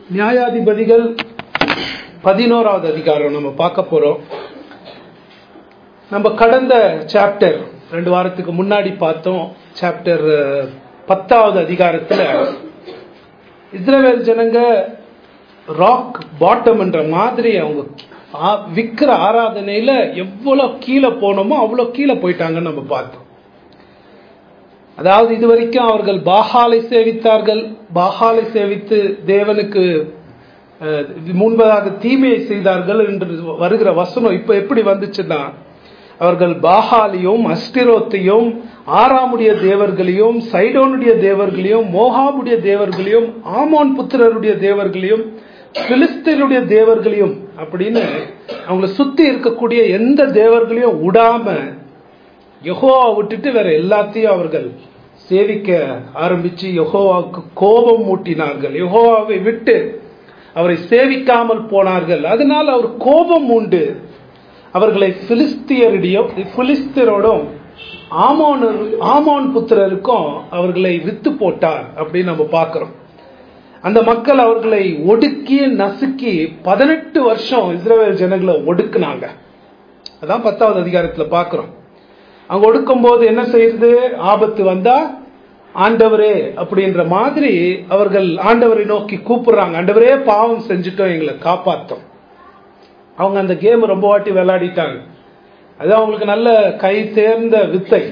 நியாயாதிபதிகள் பதினோராவது அதிகாரம் நம்ம பார்க்க போறோம் நம்ம கடந்த சாப்டர் ரெண்டு வாரத்துக்கு முன்னாடி பார்த்தோம் சாப்டர் பத்தாவது அதிகாரத்துல இஸ்ரேல் ஜனங்க ராக் பாட்டம் என்ற மாதிரி அவங்க ஆ- விக்கிர ஆராதனையில எவ்வளவு கீழே போனோமோ அவ்வளவு கீழே போயிட்டாங்கன்னு நம்ம பார்த்தோம் அதாவது இதுவரைக்கும் அவர்கள் பாகாலை சேவித்தார்கள் பாகாலை சேவித்து தேவனுக்கு அஹ், முன்பதாக தீமையை செய்தார்கள் என்று வருகிற வசனம் இப்ப எப்படி வந்துச்சுன்னா அவர்கள் பாகாலையும் அஸ்டிரோத்தையும் ஆறாமுடைய தேவர்களையும் சைடோனுடைய தேவர்களையும் மோகாமுடைய தேவர்களையும் ஆமோன் புத்திரருடைய தேவர்களையும் பிலிஸ்தீனுடைய தேவர்களையும் அப்படின்னு அவங்கள சுத்தி இருக்கக்கூடிய எந்த தேவர்களையும் விடாம யெகோவா விட்டுட்டு வேற எல்லாத்தையும் அவர்கள் சேவிக்க ஆரம்பிச்சு யெகோவாவுக்கு கோபம் மூட்டினார்கள் யெகோவாவை விட்டு அவரை சேவிக்காமல் போனார்கள் அதனால் அவர் கோபம் உண்டு அவர்களை பிலிஸ்தியரிடையும் பிலிஸ்தியரோடும் ஆமோனர் ஆமோன் புத்திரருக்கும் அவர்களை வித்து போட்டார் அப்படின்னு நம்ம பார்க்கிறோம் அந்த மக்கள் அவர்களை ஒடுக்கி நசுக்கி பதினெட்டு வருஷம் இஸ்ரவேல் ஜனங்களை ஒடுக்குனாங்க அதான் பத்தாவது அதிகாரத்துல பார்க்கிறோம் அங்க ஒடுக்கும் போது என்ன செய்யுது ஆபத்து வந்தா ஆண்டவரே அப்படின்ற மாதிரி அவர்கள் ஆண்டவரை நோக்கி கூப்பிடுறாங்க ஆண்டவரே பாவம் செஞ்சுட்டோம் எங்களை காப்பாத்தோம் அவங்க அந்த கேம் ரொம்ப வாட்டி விளையாடிட்டாங்க அது அவங்களுக்கு நல்ல கை தேர்ந்த வித்தை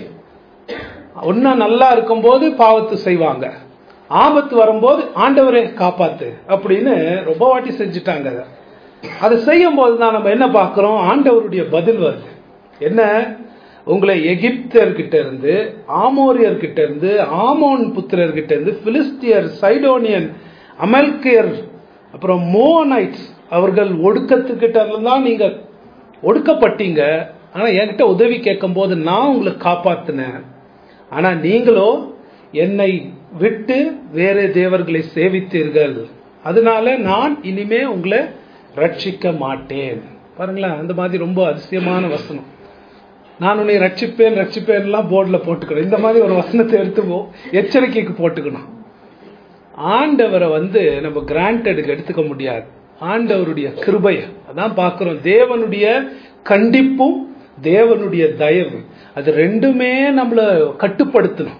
ஒன்னும் நல்லா இருக்கும்போது பாவத்தை செய்வாங்க ஆபத்து வரும்போது ஆண்டவரே காப்பாத்து அப்படின்னு ரொம்ப வாட்டி செஞ்சுட்டாங்க அதை அதை செய்யும் போது தான் நம்ம என்ன பார்க்கிறோம் ஆண்டவருடைய பதில் வருது என்ன உங்களை எகிப்தர்கிட்ட இருந்து ஆமோரியர்கிட்ட இருந்து ஆமோன் புத்திரர்கிட்ட இருந்து பிலிஸ்தியர் சைடோனியன் அமெல்கியர் அப்புறம் மோனைட்ஸ் அவர்கள் ஒடுக்கத்துக்கிட்ட தான் நீங்க ஒடுக்கப்பட்டீங்க ஆனா என்கிட்ட உதவி கேட்கும் போது நான் உங்களை காப்பாத்தினேன் ஆனா நீங்களோ என்னை விட்டு வேற தேவர்களை சேவித்தீர்கள் அதனால நான் இனிமே உங்களை ரட்சிக்க மாட்டேன் பாருங்களேன் அந்த மாதிரி ரொம்ப அதிசயமான வசனம் நான் உன்னை ரட்சிப்பேன் ரட்சிப்பேன் எல்லாம் போர்டில் போட்டுக்கணும் இந்த மாதிரி ஒரு வசனத்தை எடுத்து போ- எச்சரிக்கைக்கு போட்டுக்கணும் ஆண்டவரை வந்து நம்ம கிராண்டடுக்கு எடுத்துக்க முடியாது ஆண்டவருடைய கிருபை அதான் பார்க்கிறோம் தேவனுடைய கண்டிப்பும் தேவனுடைய தயவு அது ரெண்டுமே நம்மள கட்டுப்படுத்தணும்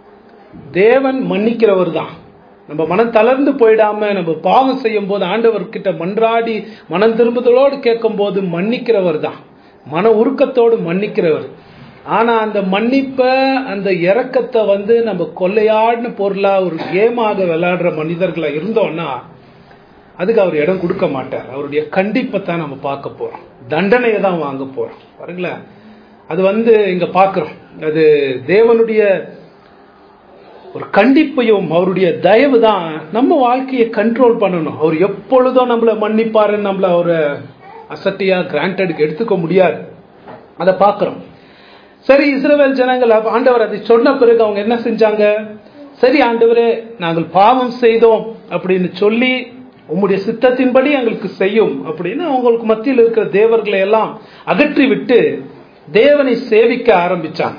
தேவன் மன்னிக்கிறவர் தான் நம்ம மனம் தளர்ந்து போயிடாம நம்ம பாவம் செய்யும் போது ஆண்டவர்கிட்ட மன்றாடி மனம் திரும்புதலோடு கேட்கும் போது மன்னிக்கிறவர் தான் மன உருக்கத்தோடு மன்னிக்கிறவர் ஆனா அந்த மன்னிப்ப அந்த இரக்கத்தை வந்து நம்ம கொள்ளையாடின பொருளா ஒரு கேமாக விளையாடுற மனிதர்களா இருந்தோம்னா அதுக்கு அவர் இடம் கொடுக்க மாட்டார் அவருடைய கண்டிப்பை தான் நம்ம பார்க்க போறோம் தண்டனையை தான் வாங்க போறோம் பாருங்களேன் அது வந்து இங்க பார்க்கிறோம் அது தேவனுடைய ஒரு கண்டிப்பையும் அவருடைய தயவு தான் நம்ம வாழ்க்கையை கண்ட்ரோல் பண்ணணும் அவர் எப்பொழுதும் நம்மள மன்னிப்பாருன்னு நம்மள அவரை அசட்டியா கிராண்டடுக்கு எடுத்துக்க முடியாது அதை பார்க்கிறோம் சரி இஸ்ரவேல் ஜனங்கள் அப்ப ஆண்டவர் அதை சொன்ன பிறகு அவங்க என்ன செஞ்சாங்க சரி ஆண்டவரே நாங்கள் பாவம் செய்தோம் அப்படின்னு சொல்லி உம்முடைய சித்தத்தின்படி எங்களுக்கு செய்யும் அப்படின்னு அவங்களுக்கு மத்தியில் இருக்கிற தேவர்களை எல்லாம் அகற்றி விட்டு தேவனை சேவிக்க ஆரம்பிச்சாங்க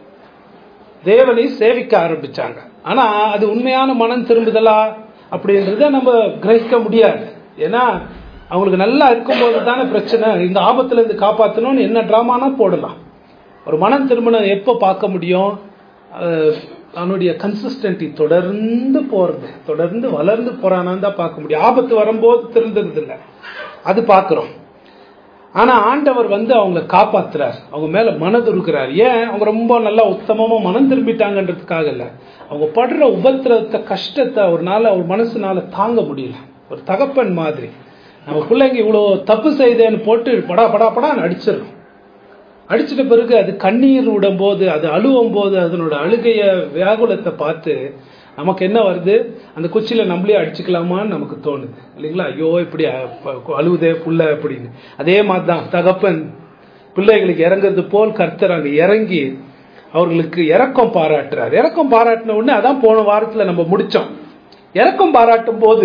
தேவனை சேவிக்க ஆரம்பிச்சாங்க ஆனா அது உண்மையான மனம் திரும்புதலா அப்படின்றத நம்ம கிரகிக்க முடியாது ஏன்னா அவங்களுக்கு நல்லா இருக்கும்போது தானே பிரச்சனை இந்த ஆபத்துல இருந்து காப்பாற்றணும்னு என்ன டிராமானா போடலாம் ஒரு மனம் திருமணம் எப்போ பார்க்க முடியும் அஹ், அவனுடைய கன்சிஸ்டன்டி தொடர்ந்து போறது தொடர்ந்து வளர்ந்து போறானான்னு தான் பார்க்க முடியும் ஆபத்து வரும்போது திருந்துறது இல்லை அது பார்க்கிறோம் ஆனா ஆண்டவர் வந்து அவங்கள காப்பாத்துறார் அவங்க மேல மனது இருக்கிறார் ஏன் அவங்க ரொம்ப நல்லா உத்தமமா மனம் திரும்பிட்டாங்கன்றதுக்காக இல்ல அவங்க படுற உபத்திரத்தை கஷ்டத்தை அவர்னால அவர் மனசுனால தாங்க முடியல ஒரு தகப்பன் மாதிரி நம்ம பிள்ளைங்க இவ்வளவு தப்பு செய்தேன்னு போட்டு படா படா படான்னு அடிச்சிடுறோம் அடிச்சிட்ட பிறகு அது கண்ணீர் விடும் போது அது அழுவும் போது அதனோட அழுகைய வியாகுலத்தை பார்த்து நமக்கு என்ன வருது அந்த குச்சியில நம்மளே அடிச்சுக்கலாமான்னு நமக்கு தோணுது இல்லைங்களா ஐயோ இப்படி அ- ப- அழுவுதே புள்ள அப்படின்னு அதே மாதிரி தான் தகப்பன் பிள்ளைகளுக்கு இறங்குறது போல் கர்த்தர் அங்க இறங்கி அவர்களுக்கு இரக்கம் பாராட்டுறார் இரக்கம் பாராட்டின உடனே அதான் போன வாரத்துல நம்ம முடிச்சோம் இரக்கம் பாராட்டும் போது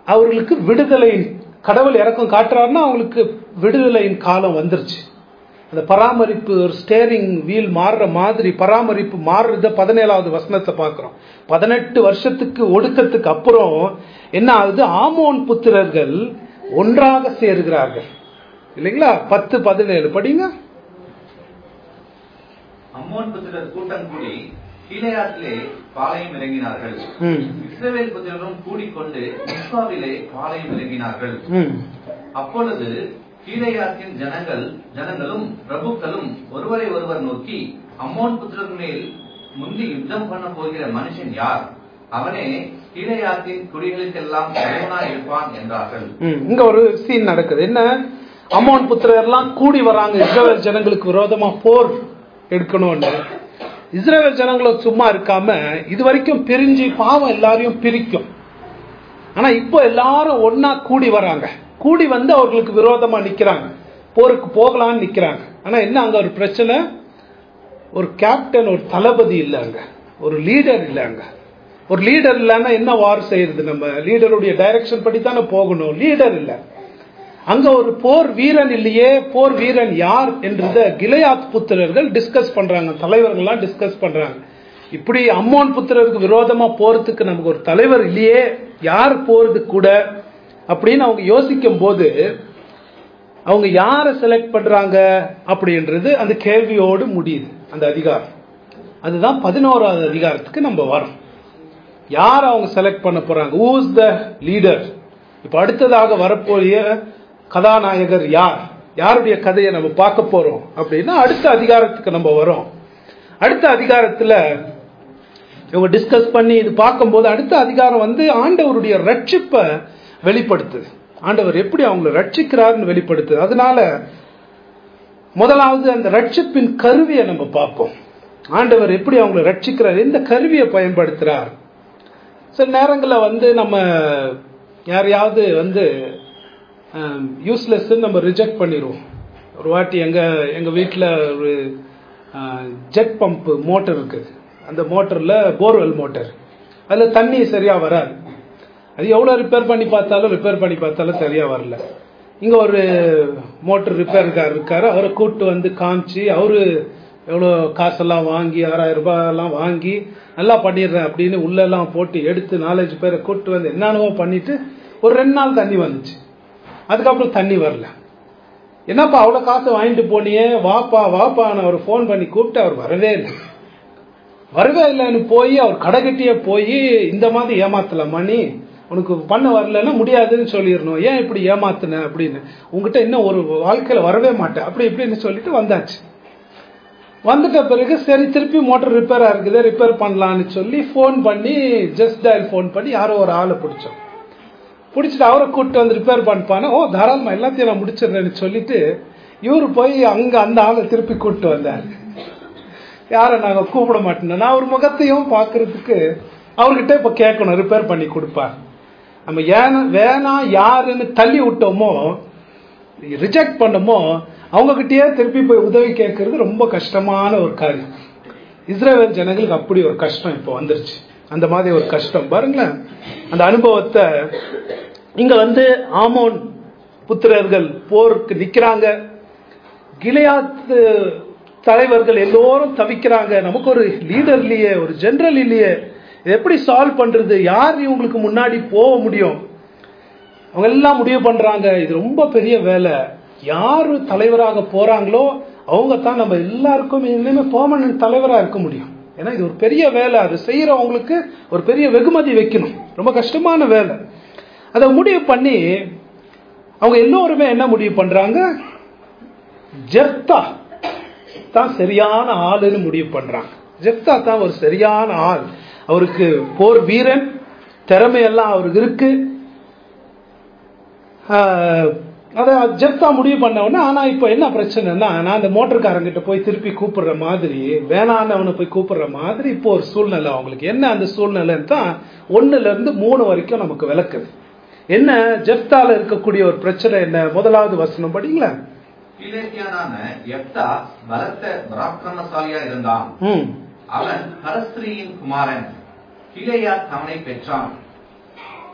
அவர்களுக்கு விடுதலை கடவுள் இறக்கம் காட்டுறாருன்னா அவங்களுக்கு விடுதலையின் காலம் வந்துருச்சு அந்த பராமரிப்பு ஒரு ஸ்டேரிங் வீல் மாறுற மாதிரி பராமரிப்பு மாறுறத பதினேழாவது வசனத்தை பார்க்கிறோம் பதினெட்டு வருஷத்துக்கு ஒடுக்கத்துக்கு அப்புறம் என்ன ஆகுது ஆமோன் புத்திரர்கள் ஒன்றாக சேருகிறார்கள் இல்லைங்களா பத்து பதினேழு படிங்க அம்மோன் புத்திரர் கூட்டம் கூடி கீழையாத்திலே பாளையம் இறங்கினார்கள் ம் இஸ்ரவேல் புத்திரரும் கூடிக்கொண்டு மிஸ்பாவிலே பாளையம் இறங்கினார்கள் ம் அப்பொழுது கீழையாத்தின் ஜனங்கள் ஜனங்களும் பிரபுக்களும் ஒருவரை ஒருவர் நோக்கி அம்மோன் புத்திரர் மேல் முந்தி யுத்தம் பண்ண போகிற மனுஷன் யார் அவனே கீழையாத்தின் குடிகளுக்கெல்லாம் தலைவனா இருப்பான் என்றார்கள் ம், இங்க ஒரு சீன் நடக்குது என்ன அம்மோன் புத்திரர் எல்லாம் கூடி வராங்க இஸ்ரேல் ஜனங்களுக்கு விரோதமா போர் எடுக்கணும்னு இஸ்ரேல் ஜனங்களும் சும்மா இருக்காம இது வரைக்கும் பிரிஞ்சு பாவம் எல்லாரையும் பிரிக்கும் ஆனா இப்போ எல்லாரும் ஒன்னா கூடி வராங்க கூடி வந்து அவர்களுக்கு விரோதமா நிக்கிறாங்க போருக்கு போகலாம்னு நிக்கிறாங்க ஆனா என்ன அங்க ஒரு பிரச்சனை ஒரு கேப்டன் ஒரு தளபதி இல்ல அங்க ஒரு லீடர் இல்ல அங்க ஒரு லீடர் இல்லைன்னா என்ன வார் செய்யறது நம்ம லீடருடைய டைரக்ஷன் படி தானே போகணும் லீடர் இல்ல அங்க ஒரு போர் வீரன் இல்லையே போர் வீரன் யார் என்றத கிளையாத் புத்திரர்கள் டிஸ்கஸ் பண்றாங்க தலைவர்கள்லாம் டிஸ்கஸ் பண்றாங்க இப்படி அம்மோன் புத்திரருக்கு விரோதமா போறதுக்கு நமக்கு ஒரு தலைவர் இல்லையே யார் போறது கூட அப்படின்னு அவங்க யோசிக்கும் போது அவங்க யாரை செலக்ட் பண்றாங்க அப்படின்றது அந்த கேள்வியோடு முடியுது அந்த அதிகாரம் அதுதான் பதினோராவது அதிகாரத்துக்கு நம்ம வரோம் யார் அவங்க செலக்ட் பண்ண போறாங்க ஊஸ் த லீடர் இப்ப அடுத்ததாக வரப்போகிய கதாநாயகர் யார் யாருடைய கதையை நம்ம பார்க்க போறோம் அப்படின்னா அடுத்த அதிகாரத்துக்கு நம்ம வரோம் அடுத்த அதிகாரத்துல இவங்க டிஸ்கஸ் பண்ணி இது பார்க்கும்போது அடுத்த அதிகாரம் வந்து ஆண்டவருடைய ரட்சிப்பை வெளிப்படுத்துது ஆண்டவர் எப்படி அவங்களை ரட்சிக்கிறாருன்னு வெளிப்படுத்துது அதனால முதலாவது அந்த ரட்சிப்பின் கருவியை நம்ம பார்ப்போம் ஆண்டவர் எப்படி அவங்களை ரட்சிக்கிறார் எந்த கருவியை பயன்படுத்துறார் சில நேரங்களில் வந்து நம்ம யாரையாவது வந்து யூஸ்லெஸ் நம்ம ரிஜெக்ட் பண்ணிடுவோம் ஒரு வாட்டி எங்க எங்க வீட்டில் ஒரு ஜெட் பம்ப் மோட்டர் இருக்குது அந்த மோட்டரில் போர்வெல் மோட்டர் அதில் தண்ணி சரியா வராது அது எவ்வளோ ரிப்பேர் பண்ணி பார்த்தாலும் ரிப்பேர் பண்ணி பார்த்தாலும் சரியா வரல இங்கே ஒரு மோட்டர் ரிப்பேர்கார் இருக்காரு அவரை கூப்பிட்டு வந்து காமிச்சு அவரு எவ்வளோ காசெல்லாம் வாங்கி ஆறாயிரம் ரூபாயெல்லாம் வாங்கி நல்லா பண்ணிடுறேன் அப்படின்னு உள்ளெல்லாம் போட்டு எடுத்து நாலஞ்சு பேரை கூப்பிட்டு வந்து என்னென்னவோ பண்ணிட்டு ஒரு ரெண்டு நாள் தண்ணி வந்துச்சு அதுக்கப்புறம் தண்ணி வரல என்னப்பா அவ்வளோ காசு வாங்கிட்டு போனியே வாப்பா வாப்பான்னு அவர் ஃபோன் பண்ணி கூப்பிட்டு அவர் வரவே இல்லை வரவே இல்லைன்னு போய் அவர் கடைகட்டியே போய் இந்த மாதிரி ஏமாத்தலாம் நீ உனக்கு பண்ண வரலன்னா முடியாதுன்னு சொல்லிடணும் ஏன் இப்படி ஏமாத்துன அப்படின்னு உங்ககிட்ட இன்னும் ஒரு வாழ்க்கையில வரவே மாட்டேன் அப்படி இப்படின்னு சொல்லிட்டு வந்தாச்சு வந்துட்ட பிறகு சரி திருப்பி மோட்டர் ரிப்பேரா இருக்குது ரிப்பேர் பண்ணலான்னு சொல்லி ஃபோன் பண்ணி ஜஸ்ட் டயல் ஃபோன் பண்ணி யாரோ ஒரு ஆளை பிடிச்சோம் பிடிச்சிட்டு அவரை கூப்பிட்டு வந்து ரிப்பேர் பண்ணிப்பானே ஓ தாராளமா எல்லாத்தையும் நான் முடிச்சிடுறேன்னு சொல்லிட்டு இவரு போய் அங்க அந்த ஆளை திருப்பி கூப்பிட்டு வந்தார் யாரை நாங்க கூப்பிட மாட்டோம் நான் ஒரு முகத்தையும் பாக்குறதுக்கு அவர்கிட்ட இப்ப கேட்கணும் ரிப்பேர் பண்ணி கொடுப்பார் நம்ம ஏன் வேணாம் யாருன்னு தள்ளி விட்டோமோ ரிஜெக்ட் பண்ணமோ அவங்க கிட்டயே திருப்பி போய் உதவி கேட்கறது ரொம்ப கஷ்டமான ஒரு காரியம் இஸ்ரேல் ஜனங்களுக்கு அப்படி ஒரு கஷ்டம் இப்போ வந்துருச்சு அந்த மாதிரி ஒரு கஷ்டம் பாருங்களேன் அந்த அனுபவத்தை இங்க வந்து ஆமோன் புத்திரர்கள் போருக்கு நிக்கிறாங்க கிளையாத்து தலைவர்கள் எல்லோரும் தவிக்கிறாங்க நமக்கு ஒரு லீடர் இல்லையே ஒரு ஜெனரல் இல்லையே இது எப்படி சால்வ் பண்றது யார் இவங்களுக்கு முன்னாடி போக முடியும் அவங்க எல்லாம் முடிவு பண்றாங்க இது ரொம்ப பெரிய வேலை யாரு தலைவராக போறாங்களோ அவங்க தான் நம்ம எல்லாருக்கும் இனிமே பெர்மனன்ட் தலைவரா இருக்க முடியும் ஏன்னா இது ஒரு பெரிய வேலை அது செய்யறவங்களுக்கு ஒரு பெரிய வெகுமதி வைக்கணும் ரொம்ப கஷ்டமான வேலை அதை முடிவு பண்ணி அவங்க எல்லோருமே என்ன முடிவு பண்றாங்க ஜெப்தா தான் சரியான ஆளுன்னு முடிவு பண்றாங்க ஜெப்தா தான் ஒரு சரியான ஆள் அவருக்கு போர் வீரன் திறமையெல்லாம் அவருக்கு இருக்கு அதை ஜெப்தா முடிவு பண்ண உடனே ஆனா இப்ப என்ன பிரச்சனைனா நான் அந்த மோட்டர்காரங்கிட்ட போய் திருப்பி கூப்பிடுற மாதிரி வேணான்னு போய் கூப்பிடுற மாதிரி இப்போ ஒரு சூழ்நிலை அவங்களுக்கு என்ன அந்த சூழ்நிலைன்னு தான் ஒண்ணுல இருந்து மூணு வரைக்கும் நமக்கு விளக்குது என்ன ஜெப்தால இருக்கக்கூடிய ஒரு பிரச்சனை என்ன முதலாவது வசனம் படிங்களா கிலேத்தியானான எப்தா பலத்த பராக்கிரமசாலியா இருந்தான் ம் அவன் பரஸ்திரியின் குமாரன் கிளையாத் அவனை பெற்றான்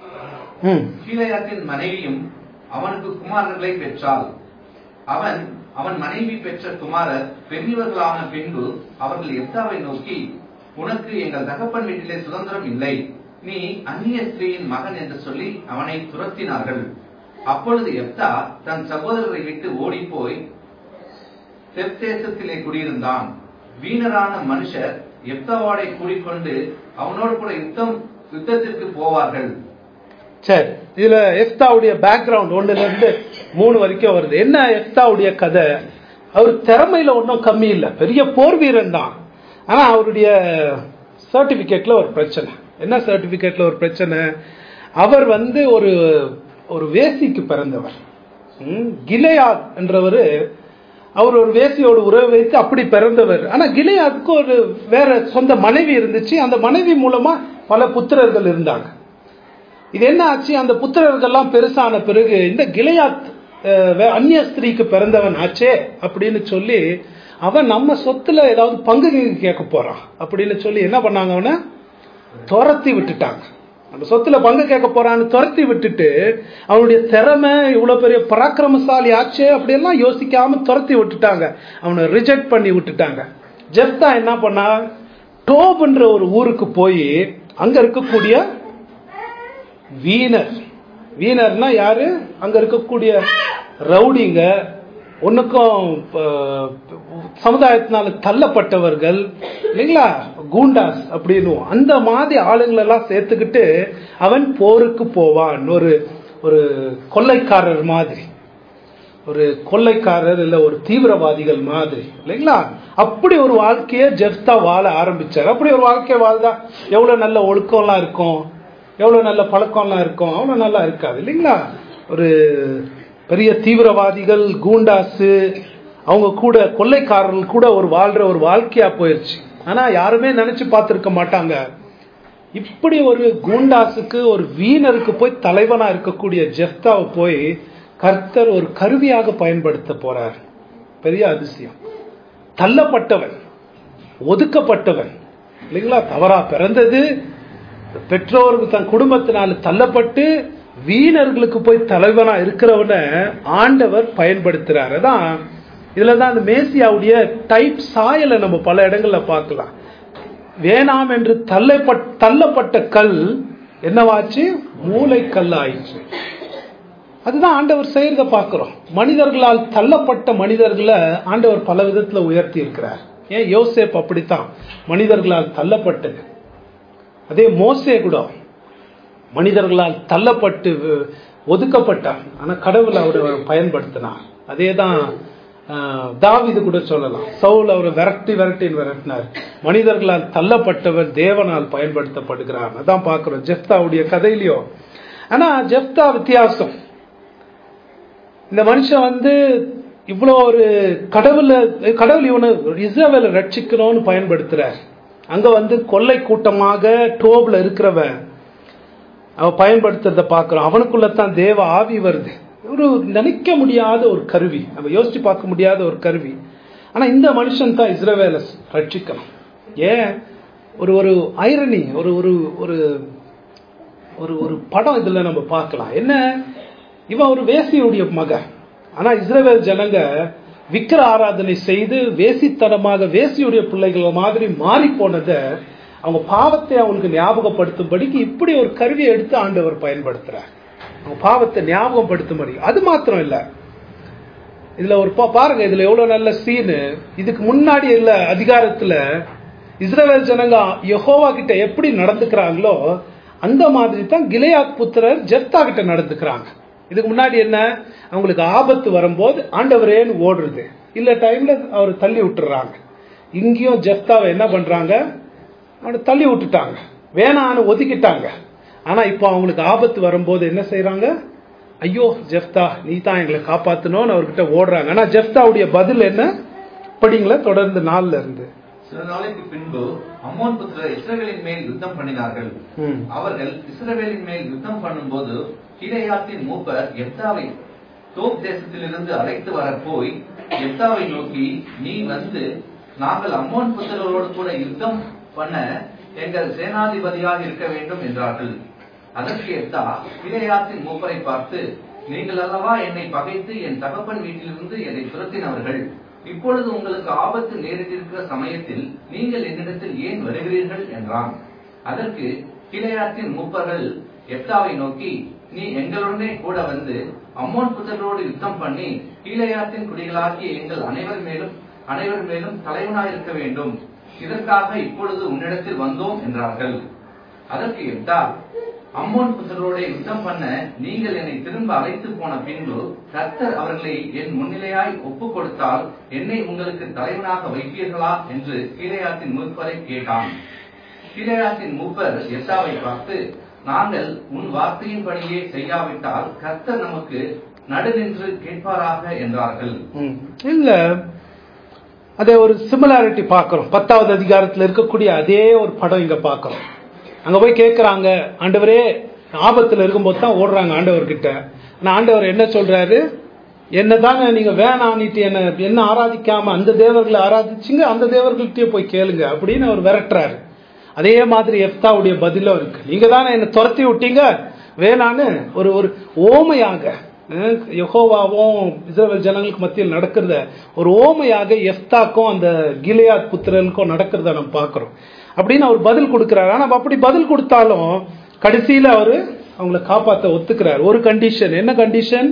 ம் கீழையாத்தின் மனைவியும் அவனுக்கு குமாரர்களை பெற்றாள் அவன் அவன் மனைவி பெற்ற குமாரர் பெரியவர்களான பின்பு அவர்கள் எப்தாவை நோக்கி உனக்கு எங்கள் தகப்பன் வீட்டிலே சுதந்திரம் இல்லை நீ அந்நிய ஸ்திரீயின் மகன் என்று சொல்லி அவனை துரத்தினார்கள் அப்பொழுது எப்தா தன் சகோதரரை விட்டு ஓடிப்போய் தெற்தேசத்திலே குடியிருந்தான் வீணரான மனுஷர் எப்தாவோடை கூடிக்கொண்டு அவனோடு கூட யுத்தம் யுத்தத்திற்கு போவார்கள் சரி இதுல எஃப்தாவுடைய பேக்ரவுண்ட் ஒண்ணுல இருந்து மூணு வரைக்கும் வருது என்ன எஃப்தாவுடைய கதை அவர் திறமையில ஒன்றும் கம்மி இல்லை பெரிய போர் வீரன் தான் ஆனா அவருடைய சர்டிபிகேட்ல ஒரு பிரச்சனை என்ன சர்டிபிகேட்ல ஒரு பிரச்சனை அவர் வந்து ஒரு ஒரு வேசிக்கு பிறந்தவர் ம், கிலெயாத் என்றவர் அவர் ஒரு வேசியோடு உறவு வைத்து அப்படி பிறந்தவர் ஆனா கிலெயாத்துக்கு ஒரு வேற சொந்த மனைவி இருந்துச்சு அந்த மனைவி மூலமா பல புத்திரர்கள் இருந்தாங்க இது என்ன ஆச்சு அந்த புத்திரர்கள்லாம் பெருசான பிறகு இந்த கிளையாத் அஹ், வே- அந்நிய ஸ்திரீக்கு பிறந்தவன் ஆச்சே அப்படின்னு சொல்லி அவன் நம்ம சொத்துல ஏதாவது பங்கு கிங்கு கேட்க போறான் அப்படின்னு சொல்லி என்ன பண்ணாங்க அவனை துரத்தி விட்டுட்டாங்க நம்ம சொத்துல பங்கு கேட்க போறான்னு துரத்தி விட்டுட்டு அவனுடைய திறமை இவ்வளவு பெரிய பராக்கிரமசாலி ஆச்சே அப்படியெல்லாம் யோசிக்காம துரத்தி விட்டுட்டாங்க அவனை ரிஜெக்ட் பண்ணி விட்டுட்டாங்க ஜெப்தா என்ன பண்ணா டோப்ன்ற ஒரு ஊருக்கு போய் அங்க இருக்கக்கூடிய வீணர் வீணர்னா யாரு அங்க இருக்கக்கூடிய ரவுடிங்க ஒண்ணுக்கும் அஹ், சமுதாயத்தினால தள்ளப்பட்டவர்கள் இல்லைங்களா கூண்டாஸ் அப்படின்னு அந்த மாதிரி ஆளுங்களை எல்லாம் சேர்த்துக்கிட்டு அவன் போருக்கு போவான் ஒரு ஒரு கொள்ளைக்காரர் மாதிரி ஒரு கொள்ளைக்காரர் இல்ல ஒரு தீவிரவாதிகள் மாதிரி இல்லைங்களா அப்படி ஒரு வாழ்க்கையை ஜெப்தா வாழ ஆரம்பிச்சார் அப்படி ஒரு வாழ்க்கையை வாழ்ந்தா எவ்வளவு நல்ல ஒழுக்கம்லாம் இருக்கும் எவ்வளவு நல்ல பழக்கம்லாம் இருக்கும் அவ்வளவு நல்லா இருக்காது இல்லைங்களா ஒரு பெரிய தீவிரவாதிகள் கூண்டாசு அவங்க கூட கொள்ளைக்காரர்கள் கூட ஒரு வாழ்ற ஒரு வாழ்க்கையா போயிருச்சு ஆனா யாருமே நினைச்சு பார்த்திருக்க மாட்டாங்க இப்படி ஒரு கூண்டாசுக்கு ஒரு வீணருக்கு போய் தலைவனா இருக்கக்கூடிய ஜெஃப்தாவை போய் கர்த்தர் ஒரு கருவியாக பயன்படுத்த போறார் பெரிய அதிசயம் தள்ளப்பட்டவன் ஒதுக்கப்பட்டவன் இல்லைங்களா தவறா பிறந்தது பெற்றோருக்கு தன் குடும்பத்தினால் தள்ளப்பட்டு வீணர்களுக்கு போய் தலைவனா இருக்கிறவன ஆண்டவர் பயன்படுத்துறாரு அதான் இதுலதான் அந்த மேசியாவுடைய டைப் சாயலை நம்ம பல இடங்கள்ல பார்க்கலாம் வேணாம் என்று தள்ளப்பட் தள்ளப்பட்ட கல் என்னவாச்சு மூளைக்கல் ஆயிடுச்சு அதுதான் ஆண்டவர் செய்யறத பார்க்கிறோம் மனிதர்களால் தள்ளப்பட்ட மனிதர்களை ஆண்டவர் பல விதத்துல உயர்த்தி இருக்கிறார் ஏன் யோசேப் அப்படித்தான் மனிதர்களால் தள்ளப்பட்டது அதே மோசே கூட மனிதர்களால் தள்ளப்பட்டு வு- ஒதுக்கப்பட்டான் ஆனா கடவுள் அவரை பயன்படுத்தினார் அதேதான் ஆஹ், தாவீது கூட சொல்லலாம் சவுல் அவரை விரட்டி விரட்டின்னு விரட்டினார் மனிதர்களால் தள்ளப்பட்டவர் தேவனால் பயன்படுத்தப்படுகிறார் அதான் பார்க்கிறோம் ஜெப்தாவுடைய கதையிலையோ ஆனா ஜெப்தா வித்தியாசம் இந்த மனுஷன் வந்து இவ்வளோ ஒரு கடவுள கடவுள் இவனை இஸ்ரவேலை ரட்சிக்கணும்னு பயன்படுத்துறார் அங்க வந்து கொள்ளை கூட்டமாக டோப்ல இருக்கிறவன் அவன் பயன்படுத்துறத பார்க்கிறோம் அவனுக்குள்ள தான் தேவ ஆவி வருது ஒரு நினைக்க முடியாத ஒரு கருவி நம்ம யோசிச்சு பார்க்க முடியாத ஒரு கருவி ஆனா இந்த மனுஷன் தான் இஸ்ரவேலை ரட்சிக்கணும் ஏன் ஒரு ஒரு ஐரணி ஒரு ஒரு ஒரு ஒரு ஒரு படம் இதுல நம்ம பார்க்கலாம் என்ன இவன் ஒரு வேசியுடைய மகன் ஆனா இஸ்ரவேல் ஜனங்க விக்கிர ஆராதனை செய்து வேசித்தனமாக வேசியுடைய பிள்ளைகள் மாதிரி மாறி போனதை அவங்க பாவத்தை அவங்களுக்கு ஞாபகப்படுத்தும்படிக்கு இப்படி ஒரு கருவியை எடுத்து ஆண்டவர் பயன்படுத்துறார் அவங்க பாவத்தை ஞாபகப்படுத்தும்படி அது மாத்திரம் இல்ல இதுல ஒரு பா- பாருங்க இதுல எவ்வளவு நல்ல சீனு இதுக்கு முன்னாடி இல்ல அதிகாரத்துல இஸ்ரவேல் ஜனங்க யெகோவா கிட்ட எப்படி நடந்துக்கிறாங்களோ அந்த மாதிரி தான் கிளையாத் புத்திரர் ஜெப்தா கிட்ட நடந்துக்கிறாங்க இதுக்கு முன்னாடி என்ன அவங்களுக்கு ஆபத்து வரும்போது ஆண்டவரேன்னு ஓடுறது இல்ல டைம்ல அவர் தள்ளி விட்டுறாங்க இங்கேயும் ஜெப்தாவை என்ன பண்றாங்க அவனை தள்ளி விட்டுட்டாங்க வேணான்னு ஒதுக்கிட்டாங்க ஆனா இப்போ அவங்களுக்கு ஆபத்து வரும்போது என்ன செய்றாங்க ஐயோ ஜெஃப்தா நீ தான் எங்களை காப்பாத்தணும்னு அவர்கிட்ட ஓடுறாங்க ஆனா ஜெஃப்தாவுடைய பதில் என்ன படிங்களா தொடர்ந்து நாள்ல இருந்து சில நாளைக்கு பின்பு அம்மோன் புத்திரர் இஸ்ரவேலின் மேல் யுத்தம் பண்ணினார்கள் ம். அவர்கள் இஸ்ரவேலின் மேல் யுத்தம் பண்ணும்போது கிளையாத்தின் மூப்பர் எப்தாவை தோப் தேசத்திலிருந்து அழைத்து வர போய் எப்தாவை நோக்கி நீ வந்து நாங்கள் அம்மோன் புத்திரரோடு கூட யுத்தம் பண்ண எங்கள் சேனாதிபதியாக இருக்க வேண்டும் என்றார்கள் அதற்கு எப்தா கிளையாத்தின் மூப்பரை பார்த்து நீங்கள் அல்லவா என்னை பகைத்து என் தகப்பன் வீட்டிலிருந்து என்னை துரத்தினவர்கள் இப்பொழுது உங்களுக்கு ஆபத்து நேரிட்டிருக்கிற சமயத்தில் நீங்கள் என்னிடத்தில் ஏன் வருகிறீர்கள் என்றான் அதற்கு கிளையாத்தின் மூப்பர்கள் எப்தாவை நோக்கி நீ எங்களுடனே கூட வந்து அம்மோன் புத்தர்களோடு யுத்தம் பண்ணி கீழையாத்தின் குடிகளாகிய எங்கள் அனைவர் மேலும் அனைவர் மேலும் தலைவனாயிருக்க வேண்டும் இதற்காக இப்பொழுது உன்னிடத்தில் வந்தோம் என்றார்கள் அதற்கு எப்தா அம்மோன் புத்தரோட யுத்தம் பண்ண நீங்கள் என்னை திரும்ப அழைத்து போன பின்பு கர்த்தர் அவர்களை என் முன்னிலையாய் ஒப்புக் கொடுத்தால் என்னை உங்களுக்கு தலைவனாக வைப்பீர்களா என்று கீழையாத்தின் மூப்பரை கேட்டான் கீழையாத்தின் மூப்பர் எத்தாவை பார்த்து நாங்கள் உன் வார்த்தையின்படியே செய்யாவிட்டால் கர்த்தர் நமக்கு நடுநின்று கேட்பாராக என்றார்கள் ம். இல்ல அதே ஒரு சிமிலாரிட்டி பார்க்கிறோம் பத்தாவது அதிகாரத்தில் இருக்கக்கூடிய அதே ஒரு படம் இங்க பார்க்கிறோம் அங்க போய் கேட்கறாங்க ஆண்டவரே ஆபத்துல இருக்கும்போது தான் ஓடுறாங்க ஆண்டவர்கிட்ட ஆனா ஆண்டவர் என்ன சொல்றாரு என்னதாங்க நீங்க வேணான்னுட்டு என்ன என்ன ஆராதிக்காம அந்த தேவர்களை ஆராதிச்சீங்க அந்த தேவர்கள்ட்டயே போய் கேளுங்க அப்படின்னு அவர் விரட்டுறாரு அதே மாதிரி எஃப்தாவுடைய பதிலும் இருக்கு நீங்க தானே என்ன துரத்தி விட்டீங்க வேணான்னு ஒரு ஒரு ஓமையாக அஹ், யெகோவாவும் இஸ்ரவேல் ஜனங்களுக்கு மத்தியில் நடக்கிறத ஒரு ஓமையாக எஃப்தாக்கும் அந்த கிலியாத் புத்திரனுக்கும் நடக்கிறத நம்ம பார்க்கிறோம் அப்படின்னு அவர் பதில் கொடுக்கிறாரு ஆனா அப்படி பதில் கொடுத்தாலும் கடைசியில அவரு அவங்கள காப்பாத்த ஒத்துக்கிறார் ஒரு கண்டிஷன் என்ன கண்டிஷன்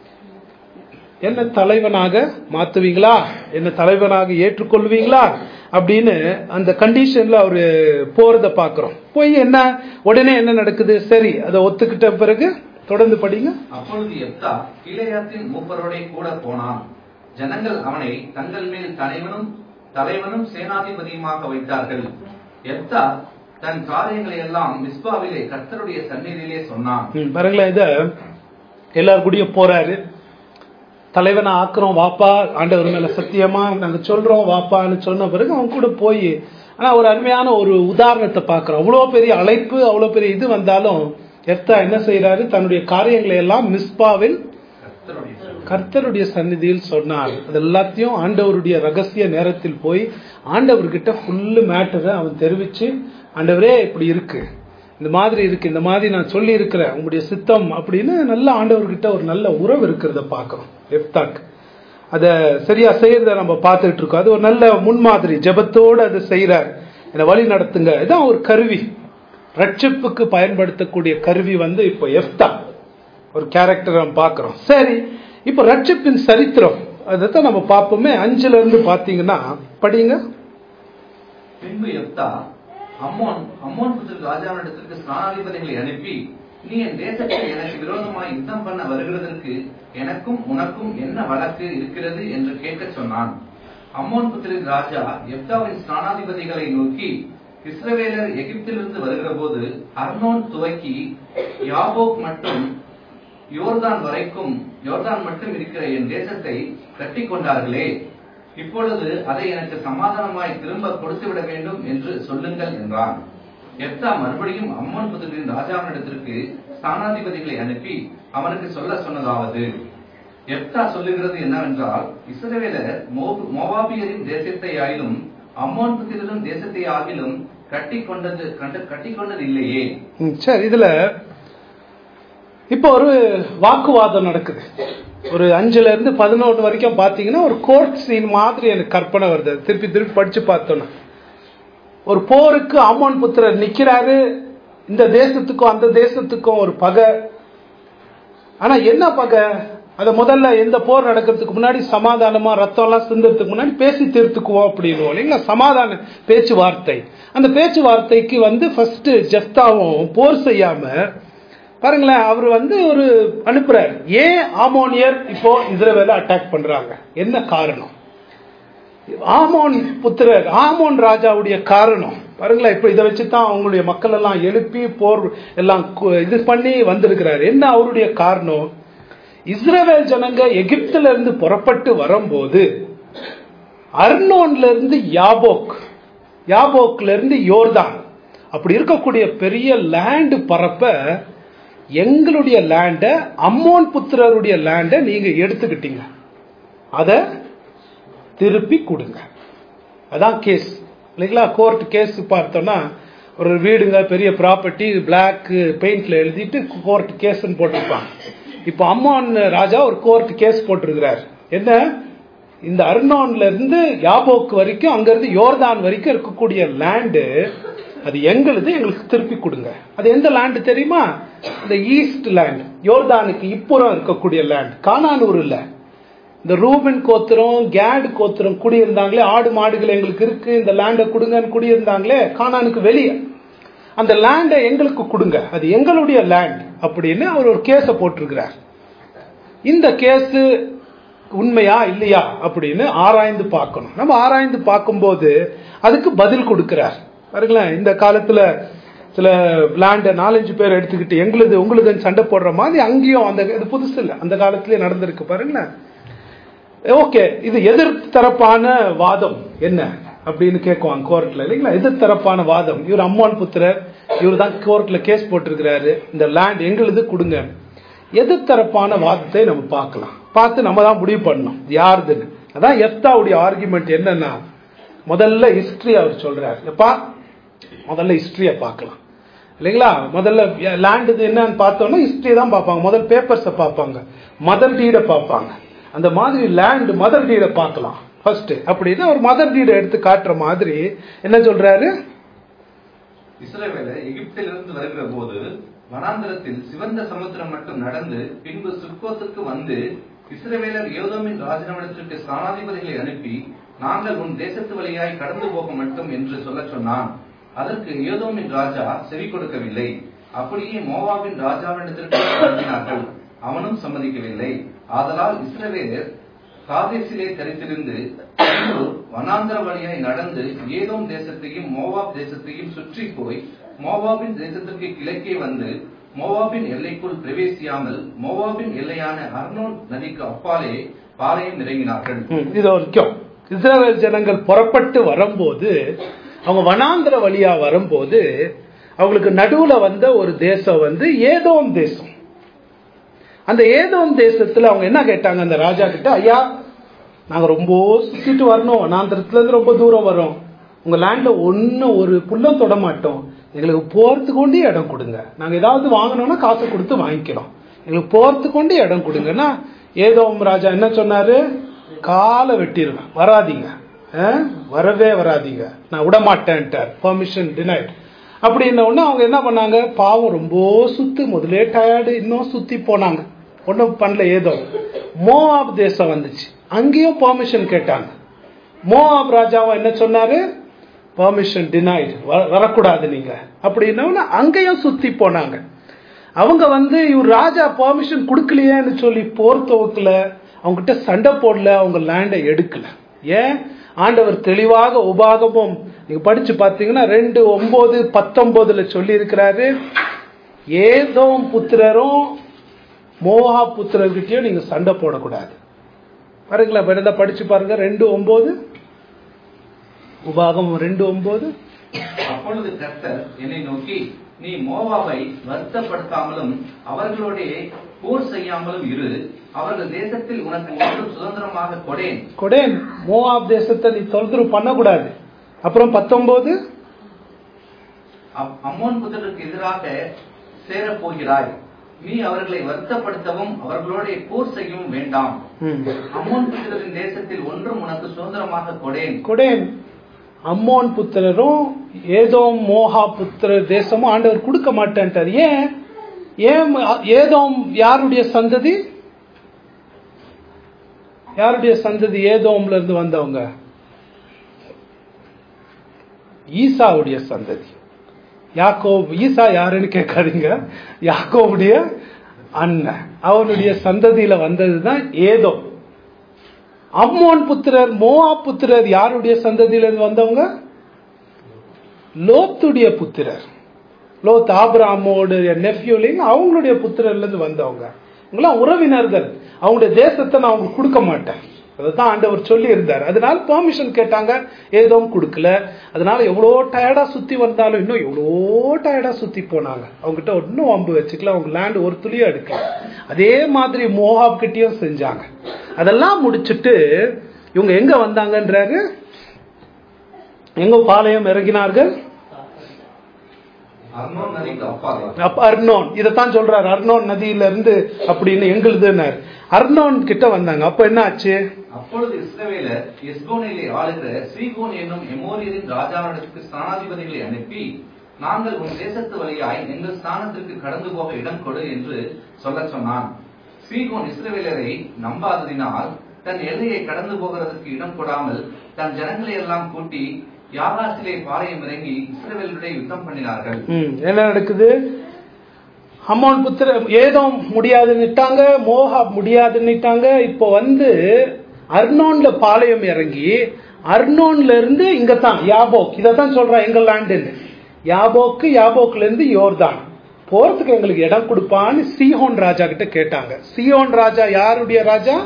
என்ன தலைவனாக மாத்துவீங்களா என்ன தலைவனாக ஏற்றுக்கொள்வீங்களா அப்படின்னு அந்த கண்டிஷன்ல அவரு போறத பாக்குறோம் போய் என்ன உடனே என்ன நடக்குது சரி அதை ஒத்துக்கிட்ட பிறகு தொடர்ந்து படிங்க அப்பொழுது எப்தா கீழையாத்தின் மூப்பரோடே கூட போனான் ஜனங்கள் அவனை தங்கள் மேல் தலைவனும் தலைவனும் சேனாதிபதியுமாக வைத்தார்கள் எப்தா தன் காரியங்களை எல்லாம் மிஸ்பாவிலே கர்த்தருடைய சந்நிதியிலே சொன்னான் ம், பாருங்களேன் இத எல்லார் கூடயும் போறாரு தலைவனை ஆக்குறோம் வாப்பா ஆண்டவர் மேல சத்தியமா நாங்க சொல்றோம் வாப்பான்னு சொன்ன பிறகு அவன் கூட போய் ஆனா ஒரு அருமையான ஒரு உதாரணத்தை பார்க்கிறோம் அவ்வளவு பெரிய அழைப்பு அவ்வளவு பெரிய இது வந்தாலும் எப்தா என்ன செய்யறாரு தன்னுடைய காரியங்களை எல்லாம் மிஸ்பாவில் கர்த்தருடைய சந்நிதி. கர்த்தருடைய சந்நிதியில் சொன்னார் அது எல்லாத்தையும் ஆண்டவருடைய ரகசிய நேரத்தில் போய் ஆண்டவர்கிட்ட ஃபுல்லு மேட்டரை அவன் தெரிவிச்சு ஆண்டவரே இப்படி இருக்கு இந்த மாதிரி இருக்கு இந்த மாதிரி நான் சொல்லி இருக்கிறேன் உங்களுடைய சித்தம் அப்படின்னு நல்ல ஆண்டவர்கிட்ட ஒரு நல்ல உறவு இருக்கிறத பார்க்கிறோம் எஃப்தாக் அதை சரியா செய்யறத நம்ம பார்த்துட்டு இருக்கோம் அது ஒரு நல்ல முன்மாதிரி ஜெபத்தோடு அதை செய்யறார் என்னை வழி நடத்துங்க இதான் ஒரு கருவி ரட்சிப்புக்கு பயன்படுத்தக்கூடிய கருவி வந்து இப்போ எஃப்தா ஒரு கேரக்டர் நம்ம பார்க்கிறோம் சரி இப்போ ரட்சிப்பின் சரித்திரம் அதைத்தான் நம்ம பார்ப்போமே அஞ்சுல இருந்து பார்த்தீங்கன்னா படிங்க பின்பு எப்தா அம்மோன் அம்மோன் புத்திர ராஜாவினிடத்திற்கு ஸ்நானாதிபதிகளை அனுப்பி நீ என் தேசத்தில் எனக்கு விரோதமாய் யுத்தம் பண்ண வருகிறதற்கு எனக்கும் உனக்கும் என்ன வழக்கு இருக்கிறது என்று கேட்கச் சொன்னான் அம்மோன் புத்திரின் ராஜா எப்தாவின் ஸ்நானாதிபதிகளை நோக்கி இஸ்ரவேலர் எகிப்திலிருந்து வருகிற போது அர்னோன் துவக்கி யாபோக் மற்றும் யோர்தான் வரைக்கும் யோர்தான் மட்டும் இருக்கிற என் தேசத்தை கட்டி கொண்டார்களே இப்பொழுது அதை எனக்கு சமாதானமாய் திரும்ப கொடுத்து விட வேண்டும் என்று சொல்லுங்கள் என்றான் எப்தா மறுபடியும் அம்மன் புத்திரின் ராஜாவினிடத்திற்கு ஸ்தானாதிபதிகளை அனுப்பி அவனுக்கு சொல்ல சொன்னதாவது எப்தா சொல்லுகிறது என்னவென்றால் இஸ்ரவேலர் மோ- மோவாபியரின் தேசத்தை ஆயிலும் அம்மோன் புத்திரரின் தேசத்தை ஆகிலும் கட்டி கொண்டது கண்டு கட்டி கொண்டது இல்லையே ம், சரி இதுல இப்போ ஒரு வாக்குவாதம் நடக்குது ஒரு அஞ்சுல இருந்து பதினொன்று வரைக்கும் பாத்தீங்கன்னா ஒரு கோர்ட் சீன் மாதிரி எனக்கு கற்பனை வருது அது திருப்பி திருப்பி படிச்சு பார்த்தோன்னா ஒரு போருக்கு அம்மன் புத்திரர் நிக்கிறாரு இந்த தேசத்துக்கும் அந்த தேசத்துக்கும் ஒரு பகை ஆனா என்ன பகை அத முதல்ல எந்த போர் நடக்கிறதுக்கு முன்னாடி சமாதானமா ரத்தம் எல்லாம் சிந்துறதுக்கு முன்னாடி பேசி தீர்த்துக்குவோம் அப்படின்னு இல்லைங்களா சமாதான பேச்சுவார்த்தை அந்த பேச்சுவார்த்தைக்கு வந்து ஃபர்ஸ்ட் ஜெஃப்தாவும் போர் செய்யாம பாருங்களேன் அவர் வந்து ஒரு அனுப்புறார் ஏன் ஆமோனியர் இப்போ இஸ்ரவேல அட்டாக் பண்றாங்க என்ன காரணம் ஆமோன் புத்திரர் ஆமோன் ராஜாவுடைய காரணம் பாருங்களேன் இப்ப இதை வச்சு தான் அவங்களுடைய மக்கள் எல்லாம் எழுப்பி போர் எல்லாம் கு- இது பண்ணி வந்திருக்கிறார் என்ன அவருடைய காரணம் இஸ்ரவேல் ஜனங்க எகிப்துல இருந்து புறப்பட்டு வரும்போது அர்னோன்ல இருந்து யாபோக் யாபோக்ல இருந்து யோர்தான் அப்படி இருக்கக்கூடிய பெரிய லேண்ட் பரப்ப எங்களுடைய லேண்ட அம்மோன் புத்திரருடைய லேண்ட நீங்க எடுத்துக்கிட்டீங்க அத திருப்பி கொடுங்க அதான் கேஸ் இல்லைங்களா கோர்ட் கேஸ் பார்த்தோம்னா ஒரு வீடுங்க பெரிய ப்ராப்பர்ட்டி பிளாக் பெயிண்ட்ல எழுதிட்டு கோர்ட் கேஸ்ன்னு போட்டிருப்பாங்க இப்போ அம்மான் ராஜா ஒரு கோர்ட் கேஸ் போட்டிருக்கிறார் என்ன இந்த அர்னோன்ல இருந்து யாபோக்கு வரைக்கும் அங்க இருந்து யோர்தான் வரைக்கும் இருக்கக்கூடிய லேண்டு அது எங்களுது எங்களுக்கு திருப்பி கொடுங்க அது எந்த லேண்ட் தெரியுமா இந்த ஈஸ்ட் லேண்ட் யோர்தானுக்கு இப்புறம் இருக்கக்கூடிய லேண்ட் கானானூர் இல்ல இந்த ரூபின் கோத்திரம் கேட் கோத்திரம் குடியிருந்தாங்களே ஆடு மாடுகள் எங்களுக்கு இருக்கு இந்த லேண்டை கொடுங்கன்னு குடியிருந்தாங்களே கானானுக்கு வெளியே அந்த லேண்டை எங்களுக்கு கொடுங்க அது எங்களுடைய லேண்ட் அப்படின்னு அவர் ஒரு கேஸை போட்டிருக்கிறார் இந்த கேஸ் உண்மையா இல்லையா அப்படின்னு ஆராய்ந்து பார்க்கணும் நம்ம ஆராய்ந்து பார்க்கும்போது அதுக்கு பதில் கொடுக்கிறார் பாருங்களேன் இந்த காலத்துல சில லேண்டை நாலஞ்சு பேர் எடுத்துக்கிட்டு எங்களுது உங்களுதுன்னு சண்டை போடுற மாதிரி அங்கேயும் அந்த இது புதுசு இல்லை அந்த காலத்திலேயே நடந்திருக்கு பாருங்களேன் ஓகே இது எதிர்த்தரப்பான வாதம் என்ன அப்படின்னு கேட்குவாங்க கோர்ட்ல இல்லைங்களா எதிர்த்தரப்பான வாதம் இவர் அம்மான் புத்திரர் இவர் தான் கோர்ட்ல கேஸ் போட்டிருக்கிறாரு இந்த லேண்ட் எங்களுது கொடுங்க எதிர்த்தரப்பான வாதத்தை நம்ம பார்க்கலாம் பார்த்து நம்ம தான் முடிவு பண்ணணும் இது யாருதுன்னு அதான் எஃப்தாவுடைய ஆர்குமெண்ட் என்னன்னா முதல்ல ஹிஸ்டரி அவர் சொல்றாரு எப்பா முதல்ல ஹிஸ்டரியை பார்க்கலாம் இல்லைங்களா முதல்ல லேண்ட் இது என்னன்னு பார்த்தோம்னா ஹிஸ்டரி தான் பார்ப்பாங்க முதல் பேப்பர்ஸை பார்ப்பாங்க மதர் டீடை பார்ப்பாங்க அந்த மாதிரி லேண்ட் மதர் டீடை பார்க்கலாம் ஃபர்ஸ்ட் அப்படின்னு ஒரு மதர் டீடை எடுத்து காட்டுற மாதிரி என்ன சொல்றாரு இஸ்ரவேலர் எகிப்திலிருந்து வருகிற போது வனாந்தரத்தில் சிவந்த சமுத்திரம் மட்டும் நடந்து பின்பு சுக்கோத்துக்கு வந்து இஸ்ரவேலர் யோதோமின் ராஜனவனத்திற்கு ஸ்தானாதிபதிகளை அனுப்பி நாங்கள் உன் தேசத்து வழியாய் கடந்து போக மட்டும் என்று சொல்லச் சொன்னான் அதற்கு யோதோமின் ராஜா செவி கொடுக்கவில்லை அப்படியே மோவாபின் ராஜாவினிடத்திற்கு அனுப்பினார்கள் அவனும் சம்மதிக்கவில்லை ஆதலால் இஸ்ரவேலர் காதேசிலே தரித்திருந்து பின்பு வனாந்தர வழியாய் நடந்து ஏதோம் தேசத்தையும் மோவாப் தேசத்தையும் சுற்றி போய் மோவாபின் தேசத்திற்கு கிழக்கே வந்து மோவாபின் எல்லைக்குள் பிரவேசியாமல் மோவாபின் எல்லையான அர்னோன் நதிக்கு அப்பாலே பாளையம் இறங்கினார்கள் ம், இது வரைக்கும் இஸ்ரவேல் ஜனங்கள் புறப்பட்டு வரும்போது அவங்க வனாந்திர வழியா வரும்போது அவங்களுக்கு நடுவுல வந்த ஒரு தேசம் வந்து ஏதோம் தேசம் அந்த ஏதோம் தேசத்துல அவங்க என்ன கேட்டாங்க அந்த ராஜா கிட்ட ஐயா நாங்க ரொம்ப சுத்திட்டு வரணும் வனாந்திரத்துல இருந்து ரொம்ப தூரம் வரோம் உங்க லேண்ட்ல ஒண்ணு ஒரு புல்லம் தொட மாட்டோம் எங்களுக்கு போறதுக்கு கொண்டு இடம் கொடுங்க நாங்க ஏதாவது வாங்கணும்னா காசு கொடுத்து வாங்கிக்கிறோம் எங்களுக்கு போறதுக்கு கொண்டு இடம் கொடுங்கன்னா ஏதோம் ராஜா என்ன சொன்னாரு காலை வெட்டிடுவேன் வராதீங்க அஹ், வரவே வராதீங்க நான் விட மாட்டேன்ட்டார் பெர்மிஷன் டினைட் அப்படின்ன உடனே அவங்க என்ன பண்ணாங்க பாவம் ரொம்ப சுத்து முதலே டயர்டு இன்னும் சுத்தி போனாங்க ஒன்றும் பண்ணல ஏதோ மோஆப் தேசம் வந்துச்சு அங்கேயும் பெர்மிஷன் கேட்டாங்க மோஆப் ராஜாவும் என்ன சொன்னாரு பெர்மிஷன் டினைடு வரக்கூடாது நீங்க அப்படின்னா அங்கேயும் சுத்தி போனாங்க அவங்க வந்து இவர் ராஜா பெர்மிஷன் கொடுக்கலையேன்னு சொல்லி போர் துவக்கல அவங்க கிட்ட சண்டை போடல அவங்க லேண்டை எடுக்கல ஏன் ஆண்டவர் தெளிவாக உபாகமும் நீங்க படிச்சு பார்த்தீங்கன்னா ரெண்டு ஒன்பது பத்தொன்பதுல சொல்லி இருக்கிறாரு ஏதோம் புத்திரரும் மோகா புத்திரர்கிட்டயும் நீங்க சண்டை போடக்கூடாது பாருங்களா வேறதா படிச்சு பாருங்க ரெண்டு ஒன்பது உபாகம் ரெண்டு ஒன்பது அப்பொழுது கர்த்தர் என்னை நோக்கி நீ மோவாவை வருத்தப்படுத்தாமலும் அவர்களோடே போர் செய்யாமலும் இரு அவர்கள் தேசத்தில் உனக்கு ஒன்றும் சுதந்திரமாக கொடேன் கொடேன் மோவாப் தேசத்தை நீ தொந்தரவு பண்ணக்கூடாது அப்புறம் பத்தொன்பது அப்- அம்மோன் புத்திரருக்கு எதிராக சேரப் போகிறாய் நீ அவர்களை வருத்தப்படுத்தவும் அவர்களோட போர் செய்யவும் வேண்டாம் ம். அம்மோன் புத்திரரின் தேசத்தில் ஒன்றும் உனக்கு சுதந்திரமாக கொடேன் கொடேன் அம்மோன் புத்திரரும் ஏதோம் மோகா புத்திரர் தேசமும் ஆண்டவர் கொடுக்க மாட்டேன்ட்டார் ஏன் ஏன் ஏதோம் யாருடைய சந்ததி யாருடைய சந்ததி ஏதோம்ல இருந்து வந்தவங்க ஈசாவுடைய சந்ததி யாக்கோப் ஈசா யாருன்னு கேட்காதீங்க யாக்கோவுடைய அண்ணன் அவனுடைய சந்ததியில வந்ததுதான் ஏதோ அம்மோன் புத்திரர் மோவா புத்திரர் யாருடைய சந்ததியில இருந்து வந்தவங்க லோத்துடைய புத்திரர் லோத் ஆபிராமோடைய நெஃப்யூலிங் அவங்களுடைய புத்திரர்ல இருந்து வந்தவங்க இவங்களாம் உறவினர்கள் அவங்களுடைய தேசத்தை நான் அவங்களுக்கு கொடுக்க மாட்டேன் அதுதான் ஆண்டவர் சொல்லி இருந்தார் அதனால பெர்மிஷன் கேட்டாங்க ஏதோ கொடுக்கல அதனால எவ்வளோ டயர்டா சுத்தி வந்தாலும் இன்னும் எவ்வளோ டயர்டா சுத்தி போனாங்க அவங்ககிட்ட ஒன்றும் வம்பு வச்சுக்கல அவங்க லேண்ட் ஒரு துளியும் எடுக்கல அதே மாதிரி மோஹாப் கிட்டயும் செஞ்சாங்க அதெல்லாம் முடிச்சிட்டு இவங்க எங்க வந்தாங்கன்றாரு எங்க பாளையம் இறங்கினார்கள் அர்னோன் நதிக்கு அப்பாலே அப்ப அர்னோன் இதைத்தான் சொல்றாரு அர்னோன் நதியில இருந்து அப்படின்னு எங்களுதுன்னாரு அர்னோன் கிட்ட வந்தாங்க அப்ப என்ன ஆச்சு அப்பொழுது இஸ்ரவேலர் எஸ்போனிலே ஆளுகிற சீகோன் என்னும் எமோரியரின் ராஜாவிடத்துக்கு ஸ்தானாதிபதிகளை அனுப்பி நாங்கள் உன் தேசத்து வழியாய் எங்கள் ஸ்தானத்திற்கு கடந்து போக இடம் கொடு என்று சொல்லச் சொன்னான் சீகோன் இஸ்ரவேலரை நம்பாததினால் தன் எல்லையை கடந்து போகிறதற்கு இடம் கொடாமல் தன் ஜனங்களை எல்லாம் கூட்டி யாகாசிலே பாளையம் இறங்கி இஸ்ரவேலருடைய யுத்தம் பண்ணினார்கள் ம், என்ன நடக்குது அம்மோன் புத்திர ஏதோ முடியாதுன்னுட்டாங்க மோகா முடியாதுன்னுட்டாங்க இப்போ வந்து அர்னோன்ல பாளையம் இறங்கி அர்னோன்ல இருந்து இங்க தான் யாபோக் இதைத்தான் சொல்றா எங்க லேண்டுன்னு யாபோக்கு யாபோக்ல இருந்து யோர்தான் போறதுக்கு எங்களுக்கு இடம் கொடுப்பான்னு சீஹோன் ராஜா கிட்ட கேட்டாங்க சீஹோன் ராஜா யாருடைய ராஜா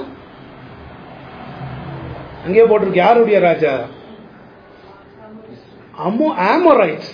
அங்கேயே போட்டிருக்கு யாருடைய ராஜா அமோ ஆமோரைட்ஸ்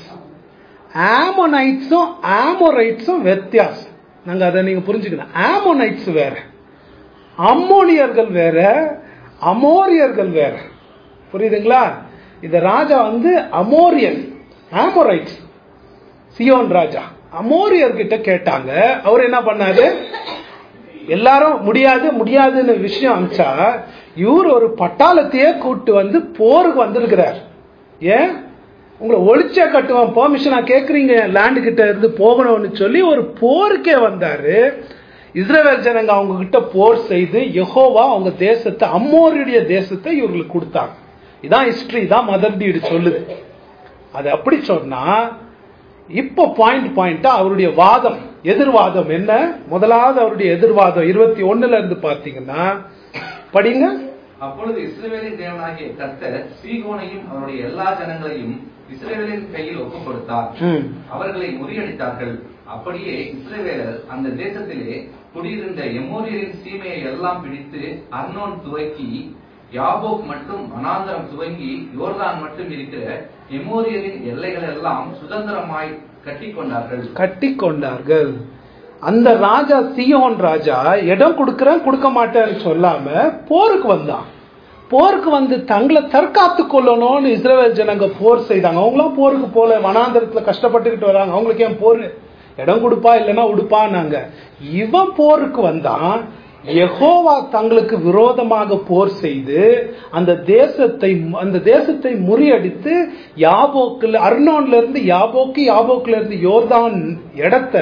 ஆமோனைட்ஸும் ஆமோரைட்ஸும் வித்தியாசம் நாங்க அதை நீங்க புரிஞ்சுக்கணும் ஆமோனைட்ஸ் வேற அம்மோனியர்கள் வேற அமோரியர்கள் வேற புரியுதுங்களா இந்த ராஜா வந்து அமோரியன் ஆமோரைட்ஸ் சியோன் ராஜா அமோரியர் கிட்ட கேட்டாங்க அவர் என்ன பண்ணாரு எல்லாரும் முடியாது முடியாதுன்னு விஷயம் அமிச்சா இவர் ஒரு பட்டாளத்தையே கூட்டு வந்து போருக்கு வந்திருக்கிறார் ஏன் உங்களை ஒளிச்சே கட்டுவான் பெர்மிஷனா கேக்குறீங்க லேண்டு கிட்ட இருந்து போகணும்னு சொல்லி ஒரு போருக்கே வந்தாரு இஸ்ரேல் ஜனங்க அவங்க கிட்ட போர் செய்து யெகோவா அவங்க தேசத்தை அம்மோருடைய தேசத்தை இவர்களுக்கு கொடுத்தாங்க இதான் ஹிஸ்டரி தான் மதர் டீடு சொல்லுது அது அப்படி சொன்னா இப்போ பாயிண்ட் பாயிண்டா அவருடைய வாதம் எதிர்வாதம் என்ன முதலாவது அவருடைய எதிர்வாதம் இருபத்தி ஒண்ணுல இருந்து பாத்தீங்கன்னா படிங்க அப்பொழுது இஸ்ரவேலின் தேவனாகிய கர்த்தர் சீகோனையும் அவருடைய எல்லா ஜனங்களையும் இஸ்ரவேலின் கையில் ஒப்புக் கொடுத்தார் ம். அவர்களை முறியடித்தார்கள் அப்படியே இஸ்ரவேலர் அந்த தேசத்திலே குடியிருந்த எமோரியரின் சீமையை எல்லாம் பிடித்து அர்னோன் துவக்கி யாபோக் மட்டும் வனாந்தரம் துவங்கி யோர்தான் மட்டும் இருக்கிற எமோரியரின் எல்லைகள் எல்லாம் சுதந்திரமாய் கட்டிக்கொண்டார்கள் கட்டி கொண்டார்கள் அந்த ராஜா சியோன் ராஜா இடம் கொடுக்கறேன் கொடுக்க மாட்டேன்னு சொல்லாம போருக்கு வந்தான் போருக்கு வந்து தங்களை தற்காத்து கொள்ளணும்னு இஸ்ரேல் ஜனங்க போர் செய்தாங்க அவங்களாம் போருக்கு போல வனாந்தரத்துல கஷ்டப்பட்டுக்கிட்டு வராங்க அவங்களுக்கு ஏன் போர் இடம் கொடுப்பா இல்லைன்னா உடுப்பான்னாங்க இவன் போருக்கு வந்தான் யெகோவா தங்களுக்கு விரோதமாக போர் செய்து அந்த தேசத்தை அந்த தேசத்தை முறியடித்து யாபோக்குல அர்னோன்ல இருந்து யாபோக்கு யாபோக்குல இருந்து யோர்தான் இடத்த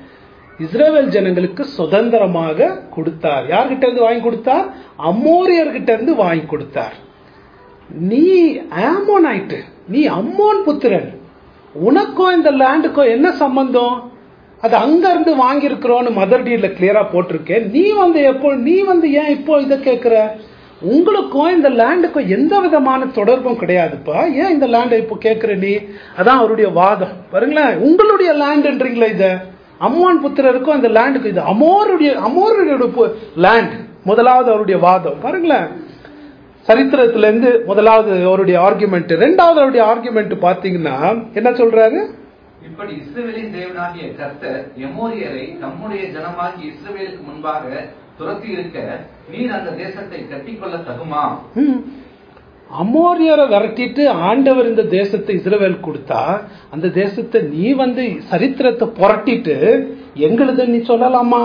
இஸ்ரேல் ஜனங்களுக்கு சுதந்திரமாக கொடுத்தார் யார்கிட்ட இருந்து வாங்கி கொடுத்தார் அம்மோரியர்கிட்ட இருந்து வாங்கி கொடுத்தார் நீ ஆமோனாயிட்டு நீ அம்மோன் புத்திரன் உனக்கும் இந்த லேண்டுக்கும் என்ன சம்பந்தம் அது அங்க இருந்து வாங்கியிருக்கிறோன்னு மதர் டீட்ல கிளியரா போட்டிருக்கேன் நீ வந்து எப்போ நீ வந்து ஏன் இப்போ இதை கேட்கிற உங்களுக்கும் இந்த லேண்டுக்கும் எந்த விதமான தொடர்பும் கிடையாதுப்பா ஏன் இந்த லேண்டை இப்போ கேட்கிற நீ அதான் அவருடைய வாதம் பாருங்களேன் உங்களுடைய லேண்டுன்றீங்களா இத அம்மோன் புத்திரருக்கும் அந்த லேண்டுக்கும் இது அமோருடைய அமோருடைய லேண்ட் முதலாவது அவருடைய வாதம் பாருங்களேன் சரித்திரத்துல இருந்து முதலாவது அவருடைய ஆர்குமெண்ட் ரெண்டாவது அவருடைய ஆர்குமெண்ட் பாத்தீங்கன்னா என்ன சொல்றாரு இப்படி இஸ்ரவேலின் தேவனாகிய கர்த்தர் எமோரியரை நம்முடைய ஜனமாகி இஸ்ரவேலுக்கு முன்பாக துரத்தி இருக்க நீர் அந்த தேசத்தை கட்டிக்கொள்ள தகுமா ம். அமோரியரை விரட்டிட்டு ஆண்டவர் இந்த தேசத்தை இஸ்ரவேல் கொடுத்தா அந்த தேசத்தை நீ வந்து சரித்திரத்தை புரட்டிட்டு எங்களுது நீ சொல்லலாமா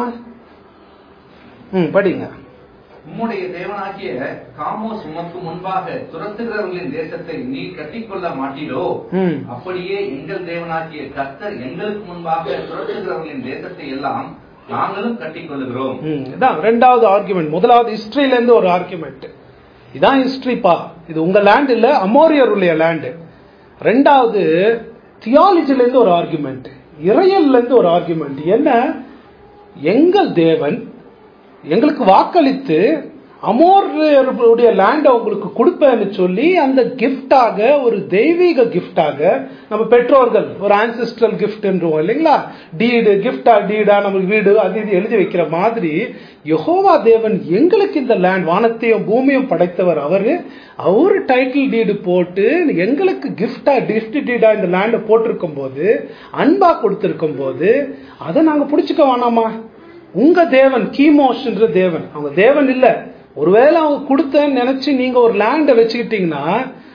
ம் படிங்க உம்முடைய தேவனாகிய காமோஸ் உமக்கு முன்பாக துரத்துகிறவர்களின் தேசத்தை நீர் கட்டிக்கொள்ள மாட்டீரோ ம். அப்படியே எங்கள் தேவனாகிய கர்த்தர் எங்களுக்கு முன்பாக துரத்துகிறவர்களின் தேசத்தை எல்லாம் நாங்களும் கட்டிக்கொள்ளுகிறோம் ம், இதான் ரெண்டாவது ஆர்குமெண்ட் முதலாவது ஹிஸ்டரியில இருந்து ஒரு ஆர்குமெண்ட் இதான் ஹிஸ்டரிப்பா இது உங்க லேண்ட் இல்ல அமோரியருடைய லேண்டு ரெண்டாவது தியாலஜில இருந்து ஒரு ஆர்குமெண்ட் இறையல்ல இருந்து ஒரு ஆர்குமெண்ட் என்ன எங்கள் தேவன் எங்களுக்கு வாக்களித்து அமோருடைய லேண்டை உங்களுக்கு கொடுப்பேன்னு சொல்லி அந்த கிஃப்டாக ஒரு தெய்வீக கிஃப்டாக நம்ம பெற்றோர்கள் ஒரு ஆன்சிஸ்ட்ரல் கிஃப்ட்ன்றோம் இல்லைங்களா டீடு கிஃப்டா டீடா நமக்கு வீடு அது இது எழுதி வைக்கிற மாதிரி யெகோவா தேவன் எங்களுக்கு இந்த லேண்ட் வானத்தையும் பூமியும் படைத்தவர் அவரு அவரு டைட்டில் டீடு போட்டு எங்களுக்கு கிஃப்டா கிஃப்ட் டீடா இந்த லேண்டை போட்டிருக்கும் போது அன்பா கொடுத்திருக்கும் போது அதை நாங்க புடிச்சுக்க வேணாமா உங்க தேவன் கீமோஷ்ன்ற தேவன் அவங்க தேவன் இல்ல ஒருவேளை அவங்க கொடுத்தேன்னு நினைச்சு நீங்க ஒரு லேண்டை வச்சுக்கிட்டீங்கன்னா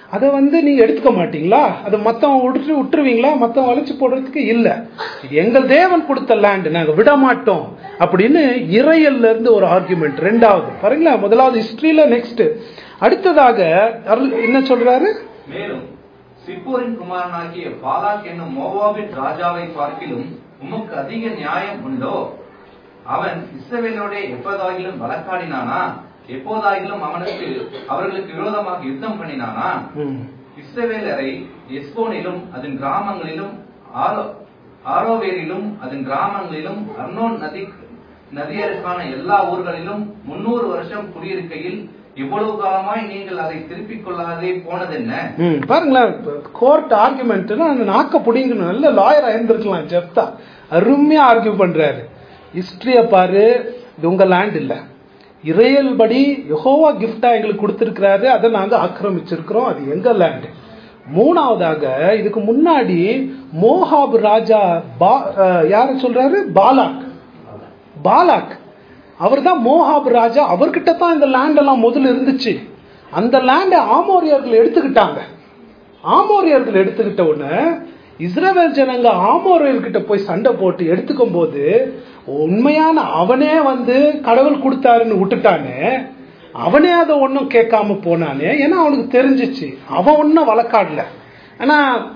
அதை வந்து நீங்க எடுத்துக்க மாட்டீங்களா அதை மத்தவன் விட்டு விட்டுருவீங்களா மத்தவன் வளைச்சு போடுறதுக்கு இல்ல இது எங்கள் தேவன் கொடுத்த லேண்ட் நாங்க விட மாட்டோம் அப்படின்னு இறையல்ல இருந்து ஒரு ஆர்குமெண்ட் ரெண்டாவது பாருங்களா முதலாவது ஹிஸ்டரியில நெக்ஸ்ட் அடுத்ததாக அருள் என்ன சொல்றாரு மேலும் சிப்போரின் குமாரனாகிய பாலாக் என்னும் மோவாபின் ராஜாவை பார்க்கிலும் உமக்கு அதிக நியாயம் உண்டோ அவன் இஸ்ரவேலோட எப்போதாகிலும் வழக்காடினானா எப்போதாகிலும் அவனுக்கு அவர்களுக்கு விரோதமாக யுத்தம் பண்ணினானா ம். இஸ்ரவேலரை எஸ்போனிலும் அதன் கிராமங்களிலும் ஆரோ ஆரோவேரிலும் அதன் கிராமங்களிலும் அர்னோன் நதி நதியருக்கான எல்லா ஊர்களிலும் முன்னூறு வருஷம் குடியிருக்கையில் இவ்வளவு காலமாய் நீங்கள் அதை திருப்பிக் கொள்ளாதே போனதென்ன ம், பாருங்களேன் கோர்ட் ஆர்குமெண்ட்னா அந்த நாக்க புடிங்கணும் நல்ல லாயரா இருந்திருக்கலாம் ஜெப்தா அருமையா ஆர்கியூ பண்றாரு ஹிஸ்டரிய பாரு இது உங்க லேண்ட் இல்ல இறையல் படி யெகோவா கிஃப்டா எங்களுக்கு கொடுத்திருக்கிறாரு அதை நாங்க ஆக்கிரமிச்சிருக்கிறோம் அது எங்க லேண்ட் மூணாவதாக இதுக்கு முன்னாடி மோஹாப் ராஜா பா அஹ், யார சொல்றாரு பாலாக் பாலாக் அவர் தான் மோஹாப் ராஜா அவர்கிட்ட தான் இந்த லேண்ட் எல்லாம் முதல்ல இருந்துச்சு அந்த லேண்டை ஆமோரியர்கள் எடுத்துக்கிட்டாங்க ஆமோரியர்கள் எடுத்துக்கிட்ட உடனே இஸ்ரவேல் ஜனங்க ஆமோரியர்கிட்ட போய் சண்டை போட்டு எடுத்துக்கும் போது உண்மையான அவனே வந்து கடவுள் கொடுத்தாருன்னு விட்டுட்டானே அவனே அதை ஒன்றும் கேட்காம போனானே ஏன்னா அவனுக்கு தெரிஞ்சிச்சு அவன் ஒன்றும் வழக்காடல ஆனா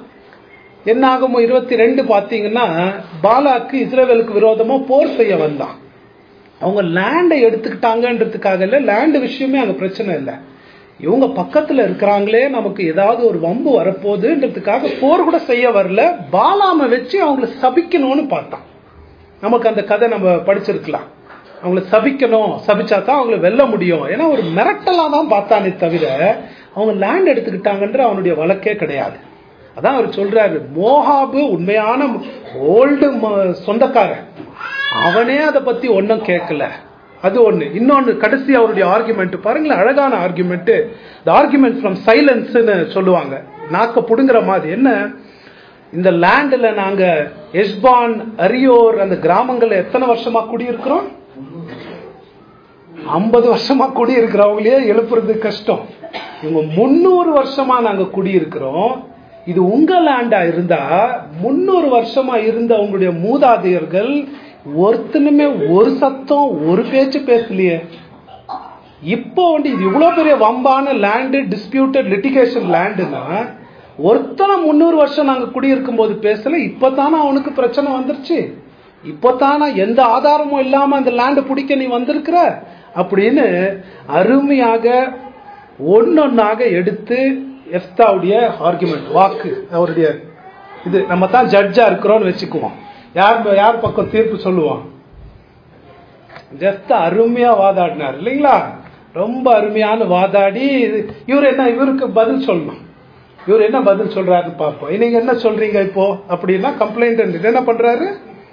என்ன ஆகுமோ இருபத்தி ரெண்டு பாத்தீங்கன்னா பாலாக்கு இஸ்ரேவேலுக்கு விரோதமா போர் செய்ய வந்தான் அவங்க லேண்டை எடுத்துக்கிட்டாங்கன்றதுக்காக இல்ல லேண்ட் விஷயமே அங்க பிரச்சனை இல்லை இவங்க பக்கத்துல இருக்கிறாங்களே நமக்கு ஏதாவது ஒரு வம்பு வரப்போகுதுன்றதுக்காக போர் கூட செய்ய வரல பாலாம வச்சு அவங்கள சபிக்கணும்னு பார்த்தான் நமக்கு அந்த கதை நம்ம படிச்சிருக்கலாம் அவங்கள சபிக்கணும் சபிச்சா தான் அவங்கள வெல்ல முடியும் ஏன்னா ஒரு மிரட்டலா தான் பார்த்தானே தவிர அவங்க லேண்ட் எடுத்துக்கிட்டாங்கன்ற அவனுடைய வழக்கே கிடையாது அதான் அவர் சொல்றாரு மோஹாபு உண்மையான ஓல்டு சொந்தக்காரன் அவனே அதை பத்தி ஒன்றும் கேட்கல அது ஒண்ணு இன்னொன்னு கடைசி அவருடைய ஆர்குமெண்ட் பாருங்களேன் அழகான ஆர்குமெண்ட் த ஆர்குமெண்ட் ஃப்ரம் சைலன்ஸ்னு சொல்லுவாங்க நாக்க புடுங்குற மாதிரி என்ன இந்த லேண்ட்ல நாங்க எஸ்பான் அரியோர் அந்த கிராமங்கள்ல எத்தனை வருஷமா குடியிருக்கிறோம் ஐம்பது வருஷமா குடியிருக்கிறவங்களே எழுப்புறது கஷ்டம் இவங்க முன்னூறு வருஷமா நாங்க குடியிருக்கிறோம் இது உங்க லேண்டா இருந்தா முன்னூறு வருஷமா இருந்த உங்களுடைய மூதாதையர்கள் ஒருத்தனுமே ஒரு சத்தம் ஒரு பேச்சு பேசலையே இப்போ வந்து இது இவ்வளவு பெரிய வம்பான லேண்டு டிஸ்பியூட்டட் லிட்டிகேஷன் லேண்டுனா ஒருத்தனை முந்நூறு வருஷம் நாங்க குடியிருக்கும் போது பேசல இப்பதானே அவனுக்கு பிரச்சனை வந்துருச்சு இப்பதானா எந்த ஆதாரமும் இல்லாம அந்த லேண்டை பிடிக்க நீ வந்திருக்கிற அப்படின்னு அருமையாக ஒன்னொன்னாக எடுத்து எஃப்தாவுடைய ஆர்குமெண்ட் வாக்கு அவருடைய இது நம்ம தான் ஜட்ஜா இருக்கிறோம்னு வச்சுக்குவோம் யார் யார் பக்கம் தீர்ப்பு சொல்லுவான் ஜஸ்ட் அருமையா வாதாடினார் இல்லைங்களா ரொம்ப அருமையான வாதாடி இது- இவர் என்ன இவருக்கு பதில் சொல்லணும் இவர் என்ன பதில் சொல்றாருன்னு பார்ப்போம் நீங்க என்ன சொல்றீங்க இப்போ அப்படின்னா கம்ப்ளைண்ட் என்ன பண்றாரு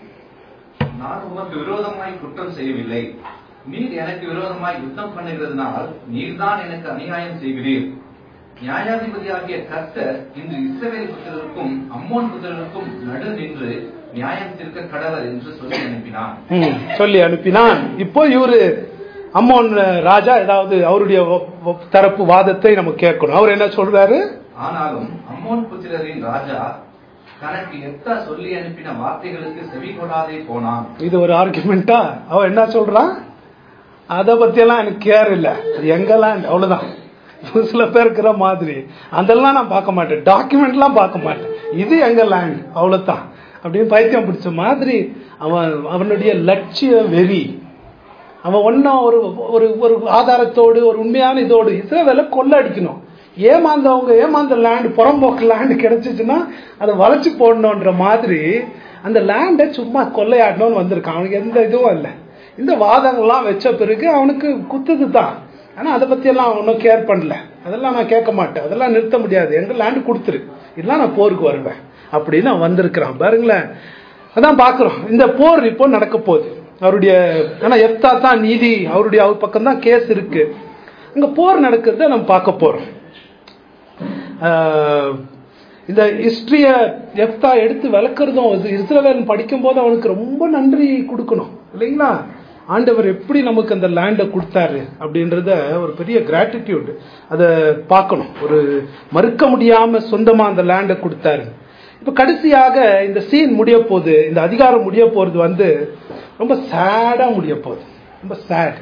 நான் உமக்கு விரோதமாய் குற்றம் செய்யவில்லை நீர் எனக்கு விரோதமாய் யுத்தம் பண்ணுகிறதுனால் நீர்தான் எனக்கு அநியாயம் செய்கிறீர் நியாயாதிபதியாகிய கர்த்தர் இன்று இஸ்ரவேல் புத்திரருக்கும் அம்மோன் புத்திரருக்கும் நடு நின்று நியாயம் தீர்க்க கடவர் என்று சொல்லி அனுப்பினான் ம், சொல்லி அனுப்பினான் இப்போ இவரு அம்மோன் ராஜா ஏதாவது அவருடைய ஒ- ஒ- தரப்பு வாதத்தை நம்ம கேட்கணும் அவர் என்ன சொல்றாரு ஆனாலும் அம்மோன் புத்திரரின் ராஜா தனக்கு எத்தா சொல்லி அனுப்பின வார்த்தைகளுக்கு செவி கொடாதே போனான் இது ஒரு ஆர்குமெண்டா அவன் என்ன சொல்றான் அத பத்தி எல்லாம் எனக்கு கேர் இல்ல அது எங்க லேண்ட் அவ்வளவுதான் சில பேர் இருக்கிற மாதிரி அதெல்லாம் நான் பார்க்க மாட்டேன் டாக்குமெண்ட்லாம் பார்க்க மாட்டேன் இது எங்க லேண்ட் அவ்வளவுதான் அப்படின்னு பைத்தியம் பிடிச்ச மாதிரி அவன் அவனுடைய லட்சிய வெறி அவன் ஒன்னும் ஒரு ஒரு ஒரு ஆதாரத்தோடு ஒரு உண்மையான இதோடு இஸ்ரேவேல கொள்ளடிக்கணும் ஏமாந்தவங்க ஏமாந்த லேண்ட் புறம்போக்கு லேண்ட் கிடைச்சிச்சுன்னா அதை வளைச்சு போடணுன்ற மாதிரி அந்த லேண்டை சும்மா கொள்ளையாடணும்னு வந்திருக்கான் அவனுக்கு எந்த இதுவும் இல்லை இந்த வாதங்கள்லாம் வச்ச பிறகு அவனுக்கு குத்துது தான் ஆனா அதை பத்தி எல்லாம் அவன் ஒன்றும் கேர் பண்ணல அதெல்லாம் நான் கேட்க மாட்டேன் அதெல்லாம் நிறுத்த முடியாது எங்க லேண்டு கொடுத்துரு இதெல்லாம் நான் போருக்கு வருவேன் அப்படின்னு அவன் வந்திருக்கிறான் பாருங்களேன் அதான் பாக்குறோம் இந்த போர் இப்போ நடக்க போகுது அவருடைய ஆனா எப்தா தான் நீதி அவருடைய அவர் பக்கம் தான் கேஸ் இருக்கு அங்க போர் நடக்கிறத நம்ம பார்க்க போறோம் ஆஹ் இந்த ஹிஸ்டரிய எப்தா எடுத்து விளக்குறதும் இது இஸ்ரவேல் படிக்கும் போது அவனுக்கு ரொம்ப நன்றி கொடுக்கணும் இல்லைங்களா ஆண்டவர் எப்படி நமக்கு அந்த லேண்டை கொடுத்தாரு அப்படின்றத ஒரு பெரிய கிராட்டிடியூட் அதை பார்க்கணும் ஒரு மறுக்க முடியாம சொந்தமா அந்த லேண்டை கொடுத்தாரு இப்ப கடைசியாக இந்த சீன் முடிய போகுது இந்த அதிகாரம் முடிய போறது வந்து ரொம்ப சேடா முடிய போகுது ரொம்ப sad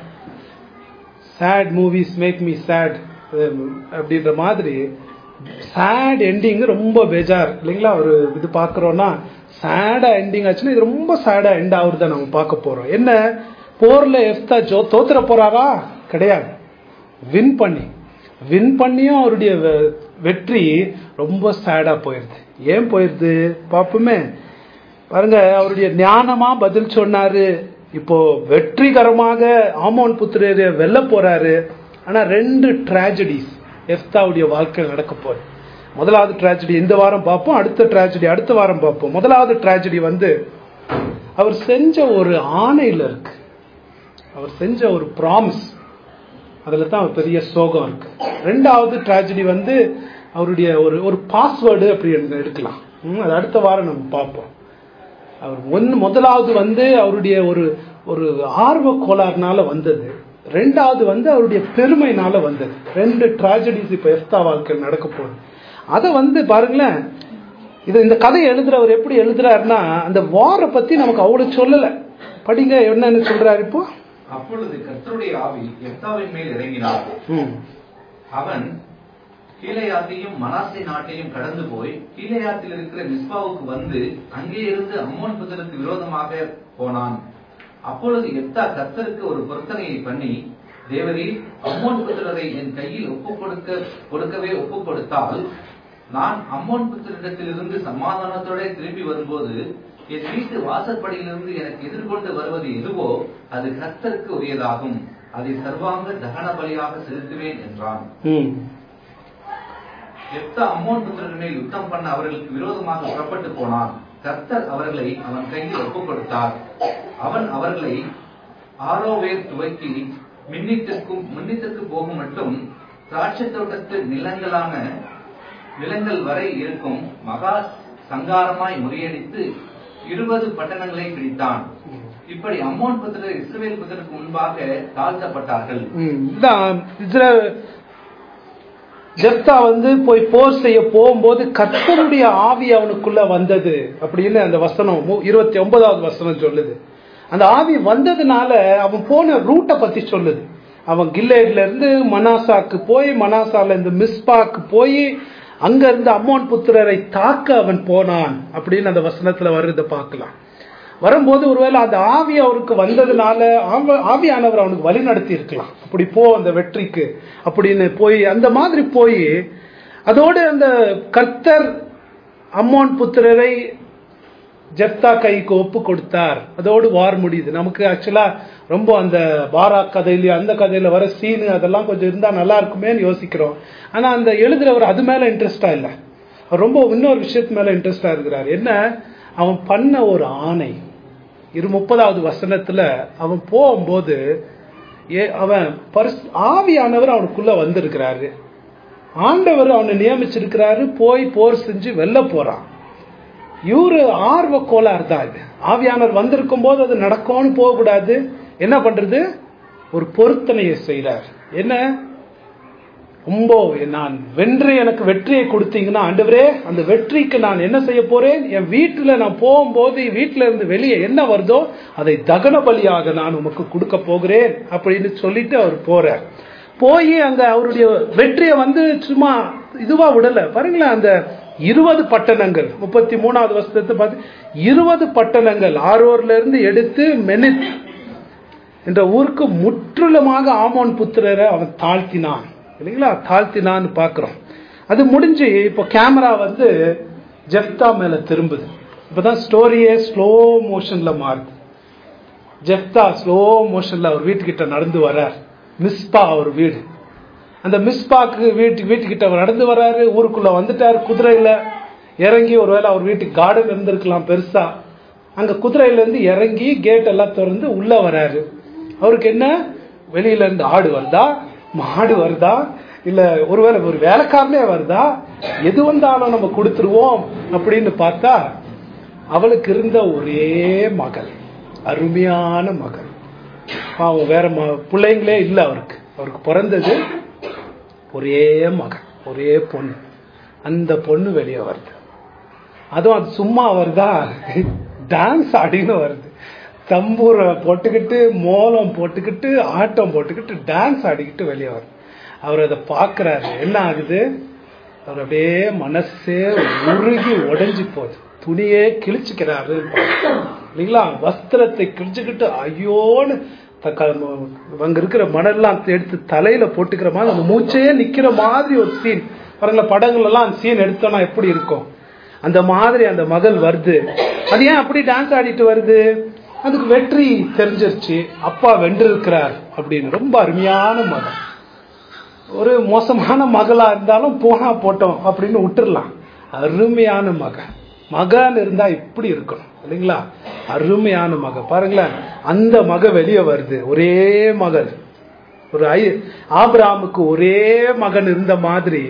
sad movies make me sad அப்படின்ற மாதிரி சேட் எண்டிங் ரொம்ப பேஜார் இல்லைங்களா ஒரு இது பார்க்குறோன்னா சேடா எண்டிங் ஆச்சுன்னா இது ரொம்ப சேடா எண்ட் ஆகுறத நம்ம பார்க்க போறோம் என்ன போர்ல எஃப்தா ஜோ தோத்துற போறாரா கிடையாது வின் பண்ணி வின் பண்ணியும் அவருடைய வெ- வெற்றி ரொம்ப சேடா போயிருது ஏன் போயிருது பார்ப்போமே பாருங்க அவருடைய ஞானமா பதில் சொன்னாரு இப்போ வெற்றிகரமாக ஆமோன் புத்திரரை வெல்ல போறாரு ஆனா ரெண்டு டிராஜடிஸ் எஃப்தாவுடைய வாழ்க்கையில் நடக்க போகுது முதலாவது டிராஜடி இந்த வாரம் பார்ப்போம் அடுத்த டிராஜடி அடுத்த வாரம் பார்ப்போம் முதலாவது டிராஜடி வந்து அவர் செஞ்ச ஒரு ஆணையில இருக்கு அவர் செஞ்ச ஒரு ப்ராமிஸ் அதுல தான் ஒரு பெரிய சோகம் இருக்கு ரெண்டாவது டிராஜடி வந்து அவருடைய ஒரு ஒரு பாஸ்வேர்டு அப்படி எடுக்கலாம் ம், அது அடுத்த வாரம் நம்ம பார்ப்போம் அவர் ஒன்னு முதலாவது வந்து அவருடைய ஒரு ஒரு ஆர்வ கோளாறுனால வந்தது ரெண்டாவது வந்து அவருடைய பெருமைனால வந்தது ரெண்டு டிராஜடிஸ் இப்ப எஸ்தா வாழ்க்கையில் நடக்க போகுது அதை வந்து பாருங்களேன் இது இந்த கதையை எழுதுறவர் எப்படி எழுதுறாருன்னா அந்த வாரை பத்தி நமக்கு அவ்வளவு சொல்லல படிங்க என்னன்னு சொல்றாரு இப்போ அப்பொழுது கர்த்தருடைய ஆவி எப்தாவின் மேல் இறங்கினார் ம் அவன் கீலேயாத்தையும் மனாசே நாட்டையும் கடந்து போய் கீலேயாத்தில் இருக்கிற மிஸ்பாவுக்கு வந்து அங்கே இருந்து அம்மோன் புத்தருக்கு விரோதமாக போனான் அப்பொழுது எப்தா கர்த்தருக்கு ஒரு பொருத்தனையை பண்ணி தேவரே அம்மோன் புத்திரரை என் கையில் ஒப்புக் கொடுக்க கொடுக்கவே ஒப்புக் கொடுத்தால் நான் அம்மோன் புத்திரிடத்திலிருந்து சமாதானத்தோட திரும்பி வரும்போது என் வீட்டு வாசற்படியிலிருந்து எனக்கு எதிர்கொண்டு வருவது எதுவோ அது கர்த்தருக்கு உரியதாகும் அதை சர்வாங்க தகன பலியாக செலுத்துவேன் என்றான் ம் எப்தா அம்மோன் புத்திரர்கள் மேல் யுத்தம் பண்ண அவர்களுக்கு விரோதமாக புறப்பட்டு போனான் கர்த்தர் அவர்களை அவன் கையில் ஒப்புக் கொடுத்தார் அவன் அவர்களை ஆரோவேர் துவக்கி மின்னித்திற்கும் மின்னித்திற்கு போகும் மட்டும் திராட்சை தோட்டத்து நிலங்களான நிலங்கள் வரை இருக்கும் மகா சங்காரமாய் முறியடித்து இருபது பட்டணங்களை பிடித்தான் இப்படி அம்மோன் புத்திரர் இஸ்ரவேல் புத்திரருக்கு முன்பாக தாழ்த்தப்பட்டார்கள் ம், இதுதான் இதுல ஜெப்தா வந்து போய் போர் செய்ய போகும்போது கர்த்தருடைய ஆவி அவனுக்குள்ள வந்தது அப்படின்னு அந்த வசனம் மு- இருபத்தி ஒன்பதாவது வசனம் சொல்லுது அந்த ஆவி வந்ததுனால அவன் போன ரூட்டை பத்தி சொல்லுது அவன் கில்லேட்ல இருந்து மனாசாக்கு போய் மனாசால இருந்து மிஸ்பாக்கு போய் அங்க இருந்து அம்மோன் புத்திரரை தாக்க அவன் போனான் அப்படின்னு அந்த வசனத்துல வர்றதை பார்க்கலாம் வரும்போது ஒருவேளை அந்த ஆவி அவருக்கு வந்ததுனால ஆவ- ஆவியானவர் அவனுக்கு வழி நடத்தி இருக்கலாம் அப்படி போ அந்த வெற்றிக்கு அப்படின்னு போய் அந்த மாதிரி போய் அதோடு அந்த கர்த்தர் அம்மோன் புத்திரரை ஜெப்தா கைக்கு ஒப்பு கொடுத்தார் அதோடு வார் முடியுது நமக்கு ஆக்சுவலா ரொம்ப அந்த பாரா கதையில அந்த கதையில வர சீனு அதெல்லாம் கொஞ்சம் இருந்தா நல்லா இருக்குமேன்னு யோசிக்கிறோம் ஆனா அந்த எழுதுறவர் அது மேல இன்ட்ரெஸ்டா இல்ல அவர் ரொம்ப இன்னொரு விஷயத்து மேல இன்ட்ரெஸ்டா இருக்கிறார் என்ன அவன் பண்ண ஒரு ஆணை இரு முப்பதாவது வசனத்துல அவன் போகும்போது ஏ அவன் பரிசு ஆவியானவர் அவனுக்குள்ள வந்திருக்கிறாரு ஆண்டவர் அவனை நியமிச்சிருக்கிறாரு போய் போர் செஞ்சு வெல்ல போறான் இவரு ஆர்வ கோளாறு தான் இது ஆவியானவர் வந்திருக்கும் போது அது நடக்கும்னு போகக்கூடாது என்ன பண்றது ஒரு பொருத்தனையை செய்றார் என்ன ரொம்ப நான் வென்று எனக்கு வெற்றியை கொடுத்தீங்கன்னா ஆண்டவரே அந்த வெற்றிக்கு நான் என்ன செய்ய போறேன் என் வீட்டுல நான் போகும்போது வீட்டுல இருந்து வெளியே என்ன வருதோ அதை தகன பலியாக நான் உமக்கு கொடுக்க போகிறேன் அப்படின்னு சொல்லிட்டு அவர் போறார் போய் அங்க அவருடைய வெற்றியை வந்து சும்மா இதுவா விடல பாருங்களேன் அந்த இருபது பட்டணங்கள் முப்பத்தி மூணாவது வருஷத்தை பார்த்து இருபது பட்டணங்கள் ஆரோர்ல இருந்து எடுத்து மெனித் என்ற ஊருக்கு முற்றிலுமாக ஆமோன் புத்திரரை அவன் தாழ்த்தினான் இல்லைங்களா தாழ்த்தினான்னு பார்க்கிறோம் அது முடிஞ்சு இப்போ கேமரா வந்து ஜெப்தா மேல திரும்புது இப்பதான் ஸ்டோரியே ஸ்லோ மோஷன்ல மாறுது ஜெப்தா ஸ்லோ மோஷன்ல அவர் வீட்டுக்கிட்ட நடந்து வர்றார் மிஸ்பா அவர் வீடு அந்த மிஸ்பாக்கு வீட்டு வீட்டுக்கிட்ட அவர் நடந்து வர்றாரு ஊருக்குள்ள வந்துட்டார் குதிரையில இறங்கி ஒருவேளை அவர் வீட்டுக்கு கார்டன் இருந்திருக்கலாம் பெருசா அங்க குதிரையில இருந்து இறங்கி கேட் எல்லாம் திறந்து உள்ள வராரு அவருக்கு என்ன வெளியில இருந்து ஆடு வருதா மாடு வருதா இல்ல ஒருவேளை ஒரு வேலைக்காரனே வருதா எது வந்தாலும் நம்ம கொடுத்துருவோம் அப்படின்னு பார்த்தா அவளுக்கு இருந்த ஒரே மகள் அருமையான மகள் பாவம் வேற ம பிள்ளைங்களே இல்லை அவருக்கு அவருக்கு பிறந்தது ஒரே மகன் ஒரே பொண்ணு அந்த பொண்ணு வெளியே வருது அதுவும் அது சும்மா வருதா டான்ஸ் ஆடின்னு வருது தம்பூரை போட்டுக்கிட்டு மோளம் போட்டுக்கிட்டு ஆட்டம் போட்டுக்கிட்டு டான்ஸ் ஆடிக்கிட்டு வெளியே வருது அவர் அதை பார்க்கறாரு என்ன ஆகுது அவர் அப்படியே மனசே உருகி உடைஞ்சு போகுது துணியே கிழிச்சுக்கிறாரு இல்லைங்களா வஸ்திரத்தை கிழிச்சுக்கிட்டு ஐயோன்னு த- க- அங்க இருக்கிற மணல்லாம் எடுத்து தலையில போட்டுக்கிற மாதிரி அந்த மூச்சையே நிக்கிற மாதிரி ஒரு சீன் பாருங்களேன் படங்கள் எல்லாம் அந்த சீன் எடுத்தோம்னா எப்படி இருக்கும் அந்த மாதிரி அந்த மகள் வருது அது ஏன் அப்படி டான்ஸ் ஆடிட்டு வருது அதுக்கு வெற்றி தெரிஞ்சிருச்சு அப்பா வென்றிருக்கிறார் அப்படின்னு ரொம்ப அருமையான மகன் ஒரு மோசமான மகளா இருந்தாலும் போனா போட்டோம் அப்படின்னு விட்டுறலாம் அருமையான மகன் மகன் இருந்தா இப்படி இருக்கணும் இல்லைங்களா அருமையான மக பாருங்களேன் அந்த மக வெளியே வருது ஒரே மகள் ஒரு ஐ ஆபிராமுக்கு ஒரே மகன் இருந்த மாதிரி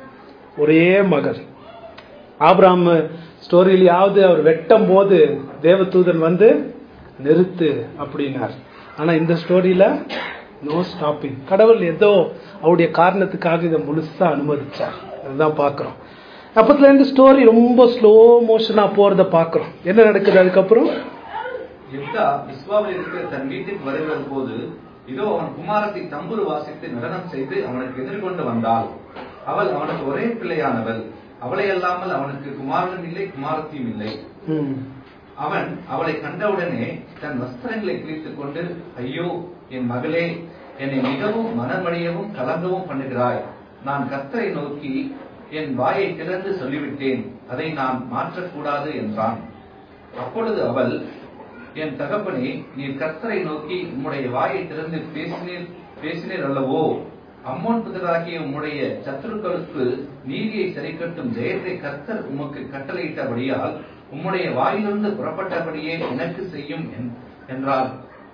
ஒரே மகள் ஆபிராம் ஸ்டோரியிலாவது அவர் வெட்டும் போது தேவதூதன் வந்து நிறுத்து அப்படின்னார் ஆனா இந்த ஸ்டோரியில நோ ஸ்டாப்பிங் கடவுள் ஏதோ அவருடைய காரணத்துக்காக இதை முழுசா அனுமதிச்சார் அதுதான் பாக்குறோம் அப்பத்துல இருந்து ஸ்டோரி ரொம்ப ஸ்லோ மோஷனா போறத பாக்குறோம் என்ன நடக்குது அதுக்கப்புறம் யுத்தா விஸ்வாவிலிருந்து தன் வீட்டுக்கு வருகிற போது இதோ அவன் குமாரத்தை தம்புரு வாசித்து நடனம் செய்து அவனுக்கு எதிர்கொண்டு வந்தாள் அவள் அவனுக்கு ஒரே பிள்ளையானவள் அவளை அல்லாமல் அவனுக்கு குமாரனும் இல்லை குமாரத்தியும் இல்லை ம். அவன் அவளை கண்டவுடனே தன் வஸ்திரங்களை கிழித்துக் கொண்டு ஐயோ என் மகளே என்னை மிகவும் மனமடியவும் கலங்கவும் பண்ணுகிறாய் நான் கர்த்தரை நோக்கி என் வாயை திறந்து சொல்லிவிட்டேன் அதை நான் மாற்றக்கூடாது என்றான் அப்பொழுது அவள் என் தகப்பனே நீர் கர்த்தரை நோக்கி உம்முடைய வாயை திறந்து பேசினீர் பேசினீர் அல்லவோ அம்மோன் புதராகிய உம்முடைய சத்துருக்களுக்கு நீதியை சரிக்கட்டும் ஜெயத்தை கர்த்தர் உமக்கு கட்டளையிட்டபடியால் உம்முடைய வாயிலிருந்து புறப்பட்டபடியே எனக்கு செய்யும் என்- என்றாள்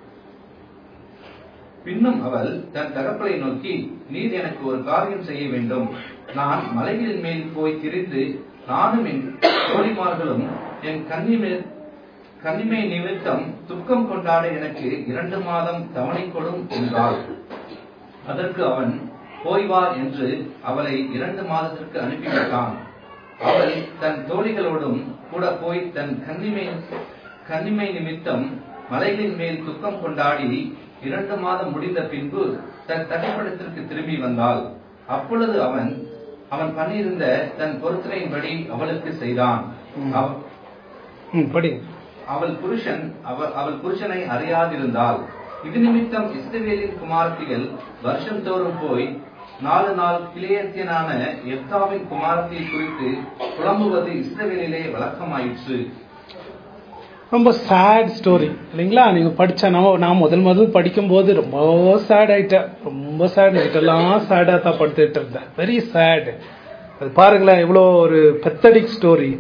பின்னும் அவள் தன் தகப்பனை நோக்கி நீர் எனக்கு ஒரு காரியம் செய்ய வேண்டும் நான் மலைகளின் மேல் போய் திரிந்து நானும் என் தோழிமார்களும் என் கன்னிமே கன்னிமை நிமித்தம் துக்கம் கொண்டாட எனக்கு இரண்டு மாதம் தவணை கொடும் என்றாள் அதற்கு அவன் போய் வா என்று அவளை இரண்டு மாதத்திற்கு அனுப்பிவிட்டான் அவள் தன் தோழிகளோடும் கூட போய் தன் கன்னிமை கன்னிமை நிமித்தம் மலைகளின் மேல் துக்கம் கொண்டாடி இரண்டு மாதம் முடிந்த பின்பு தன் தகப்படத்திற்கு திரும்பி வந்தாள் அப்பொழுது அவன் அவன் பண்ணியிருந்த தன் பொருத்தனையின்படி அவளுக்கு செய்தான் அவ- ம், படிங்க அவள் புருஷன் அவள் அவள் புருஷனை அறியாதிருந்தாள் இது நிமித்தம் இஸ்ரவேலின் குமாரத்திகள் வருஷம் தோறும் போய் நாலு நாள் கிளியத்தியனான எப்தாவின் குமாரத்தை குறித்து புலம்புவது இஸ்ரவேலிலே வழக்கமாயிற்று ரொம்ப சேட் ஸ்டோரி இல்லைங்களா நீங்க படிச்ச நான் நான் முதல் முதல் படிக்கும்போது ரொம்ப சேட் ஆயிட்டேன் ரொம்ப சேட் நைட்டெல்லாம் சேடா தான் படுத்துட்டு இருந்தேன் வெரி சேட் அது பாருங்களேன் இவ்வளோ ஒரு பெத்தடிக் ஸ்டோரி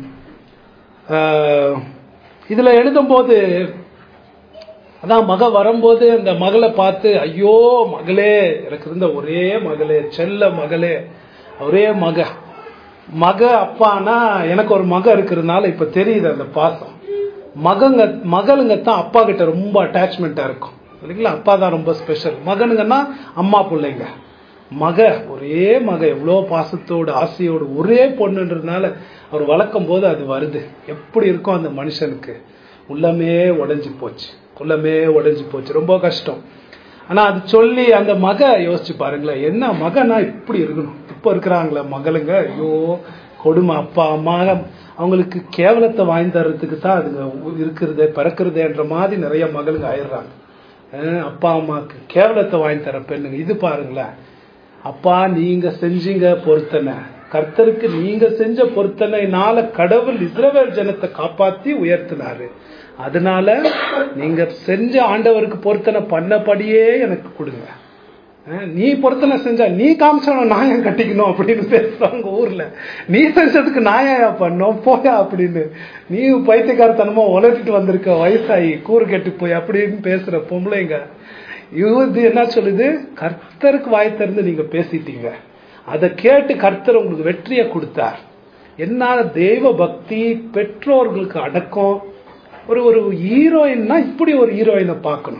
இதுல எழுதும்போது அதான் மக வரும்போது அந்த மகளை பார்த்து ஐயோ மகளே எனக்கு இருந்த ஒரே மகளே செல்ல மகளே ஒரே மக மக அப்பானா எனக்கு ஒரு மக இருக்கிறதுனால இப்ப தெரியுது அந்த பாசம் மகங்க மகளுங்க தான் அப்பா கிட்ட ரொம்ப அட்டாச்மெண்டா இருக்கும் இல்லைங்களா அப்பா தான் ரொம்ப ஸ்பெஷல் மகனுங்கன்னா அம்மா பிள்ளைங்க மக ஒரே மக எவ்வளோ பாசத்தோடு ஆசையோடு ஒரே பொண்ணுன்றதுனால அவர் வளர்க்கும் போது அது வருது எப்படி இருக்கும் அந்த மனுஷனுக்கு உள்ளமே உடைஞ்சு போச்சு உள்ளமே உடைஞ்சு போச்சு ரொம்ப கஷ்டம் ஆனா அது சொல்லி அந்த மக யோசிச்சு பாருங்களேன் என்ன மகனா இப்படி இருக்கணும் இப்ப இருக்கிறாங்களே மகளுங்க ஐயோ கொடுமை அப்பா அம்மா அவங்களுக்கு கேவலத்தை வாங்கி தர்றதுக்கு தான் அதுங்க இருக்கிறது பிறக்கிறதுன்ற மாதிரி நிறைய மகளுங்க ஆயிடுறாங்க அஹ் அப்பா அம்மாக்கு கேவலத்தை வாங்கி தர பெண்ணுங்க இது பாருங்களேன் அப்பா நீங்க செஞ்சீங்க பொருத்தனை கர்த்தருக்கு நீங்க செஞ்ச பொருத்தனைனால கடவுள் இஸ்ரவேல் ஜனத்தை காப்பாத்தி உயர்த்தினாரு அதனால நீங்க செஞ்ச ஆண்டவருக்கு பொருத்தனை பண்ணபடியே எனக்கு கொடுங்க அஹ் நீ பொருத்தனை செஞ்சா நீ காமிச்சணும் நான் ஏன் கட்டிக்கணும் அப்படின்னு பேசுறாங்க ஊர்ல நீ செஞ்சதுக்கு நான் ஏன் பண்ணோம் போயா அப்படின்னு நீ பைத்தியக்காரத்தனமா உழைச்சிட்டு வந்திருக்க வயசாகி கூறு கெட்டு போய் அப்படின்னு பேசுற பொம்பளைங்க இது என்ன சொல்லுது கர்த்தருக்கு வாய் திறந்து நீங்க பேசிட்டீங்க அதை கேட்டு கர்த்தர் உங்களுக்கு வெற்றியை கொடுத்தார் என்ன தெய்வ பக்தி பெற்றோர்களுக்கு அடக்கம் ஒரு ஒரு ஹீரோயின்னா இப்படி ஒரு ஹீரோயினை பார்க்கணும்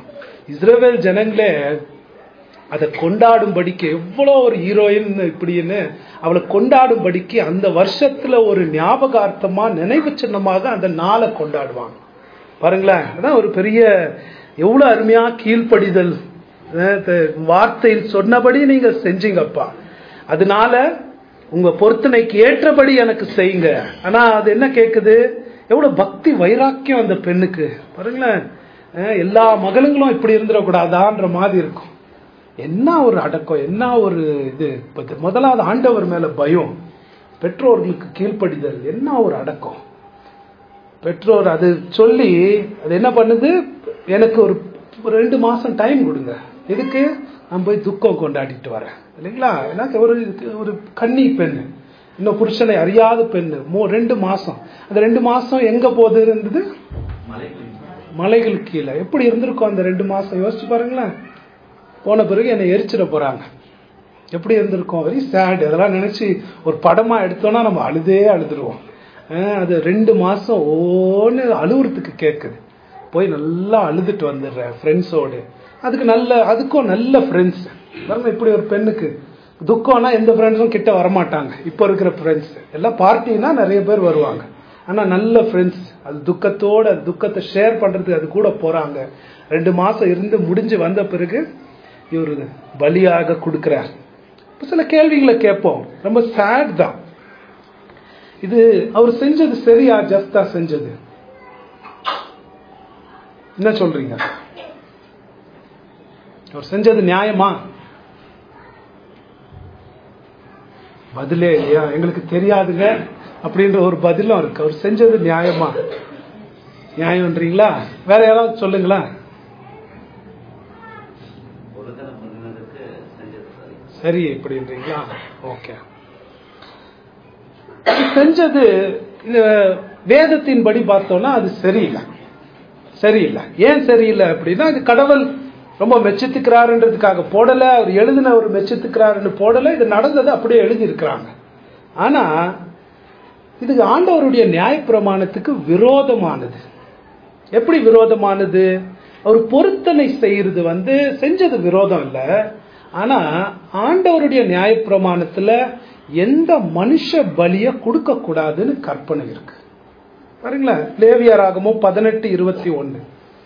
இஸ்ரவேல் ஜனங்களே அதை கொண்டாடும்படிக்கு எவ்வளோ ஒரு ஹீரோயின் இப்படின்னு அவளை கொண்டாடும்படிக்கு அந்த வருஷத்துல ஒரு ஞாபகார்த்தமா நினைவு சின்னமாக அந்த நாளை கொண்டாடுவாங்க பாருங்களேன் அதான் ஒரு பெரிய எவ்வளவு அருமையா கீழ்ப்படிதல் அஹ் த- வார்த்தையில் சொன்னபடி நீங்க செஞ்சீங்கப்பா அதனால உங்க பொருத்தனைக்கு ஏற்றபடி எனக்கு செய்யுங்க ஆனா அது என்ன கேக்குது எவ்வளவு பக்தி வைராக்கியம் அந்த பெண்ணுக்கு பாருங்களேன் அஹ் எல்லா மகளுங்களும் இப்படி இருந்துடக்கூடாதான்ற மாதிரி இருக்கும் என்ன ஒரு அடக்கம் என்ன ஒரு இது இப்ப முதலாவது ஆண்டவர் மேல பயம் பெற்றோர்களுக்கு கீழ்ப்படிதல் என்ன ஒரு அடக்கம் பெற்றோர் அது சொல்லி அது என்ன பண்ணுது எனக்கு ஒரு ஒரு ரெண்டு மாசம் டைம் கொடுங்க எதுக்கு நான் போய் துக்கம் கொண்டாடிட்டு வரேன் இல்லைங்களா எனக்கு ஒரு ஒரு கன்னி பெண் இன்னும் புருஷனை அறியாத பெண் மூ ரெண்டு மாசம் அந்த ரெண்டு மாசம் எங்க போகுது இருந்தது மலைகள் மலைகள் கீழே எப்படி இருந்திருக்கும் அந்த ரெண்டு மாசம் யோசிச்சு பாருங்களேன் போன பிறகு என்னை எரிச்சிட போறாங்க எப்படி இருந்திருக்கும் வெரி சேட் அதெல்லாம் நினைச்சு ஒரு படமா எடுத்தோம்னா நம்ம அழுதே அழுதுருவோம் அஹ் அது ரெண்டு மாசம் ஓன்னு அழுவுறதுக்கு கேட்குது போய் நல்லா அழுதுட்டு வந்துடுறேன் ஃப்ரெண்ட்ஸோடு அதுக்கு நல்ல அதுக்கும் நல்ல ஃப்ரெண்ட்ஸ் பாருங்க இப்படி ஒரு பெண்ணுக்கு துக்கம்னா எந்த ஃப்ரெண்ட்ஸும் கிட்ட வரமாட்டாங்க இப்போ இருக்கிற ஃப்ரெண்ட்ஸ் எல்லாம் பார்ட்டினா நிறைய பேர் வருவாங்க ஆனா நல்ல ஃப்ரெண்ட்ஸ் அது துக்கத்தோட அது துக்கத்தை ஷேர் பண்றதுக்கு அது கூட போறாங்க ரெண்டு மாசம் இருந்து முடிஞ்சு வந்த பிறகு இவரு பலியாக கொடுக்கிறார் இப்ப சில கேள்விகளை கேட்போம் ரொம்ப சேட் தான் இது அவர் செஞ்சது சரியா ஜஸ்டா செஞ்சது என்ன சொல்றீங்க அவர் செஞ்சது நியாயமா பதிலே இல்லையா எங்களுக்கு தெரியாதுங்க அப்படின்ற ஒரு பதிலும் இருக்கு அவர் செஞ்சது நியாயமா நியாயம்ன்றீங்களா வேற யாராவது சொல்லுங்களேன் ஒரு தரம் பண்ணினதுக்கு செஞ்சது சரி சரி இப்படின்றீங்களா ஓகே செஞ்சது இந்த வேதத்தின் படி பார்த்தோம்னா அது சரியில்லை சரியில்லை ஏன் சரியில்லை அப்படின்னா அது கடவுள் ரொம்ப மெச்சித்துக்கிறாருன்றதுக்காக போடல அவர் எழுதின ஒரு மெச்சித்துக்கிறாருன்னு போடல இது நடந்தது அப்படியே எழுதி இருக்கிறாங்க ஆனா இது ஆண்டவருடைய நியாயப்பிரமாணத்துக்கு விரோதமானது எப்படி விரோதமானது அவர் பொருத்தனை செய்யறது வந்து செஞ்சது விரோதம் இல்ல ஆனா ஆண்டவருடைய நியாயப்பிரமாணத்துல எந்த மனுஷ பலிய கொடுக்க கூடாதுன்னு கற்பனை இருக்கு பாருங்களேன் லேவியராகமும் பதினெட்டு இருபத்தி ஒன்னு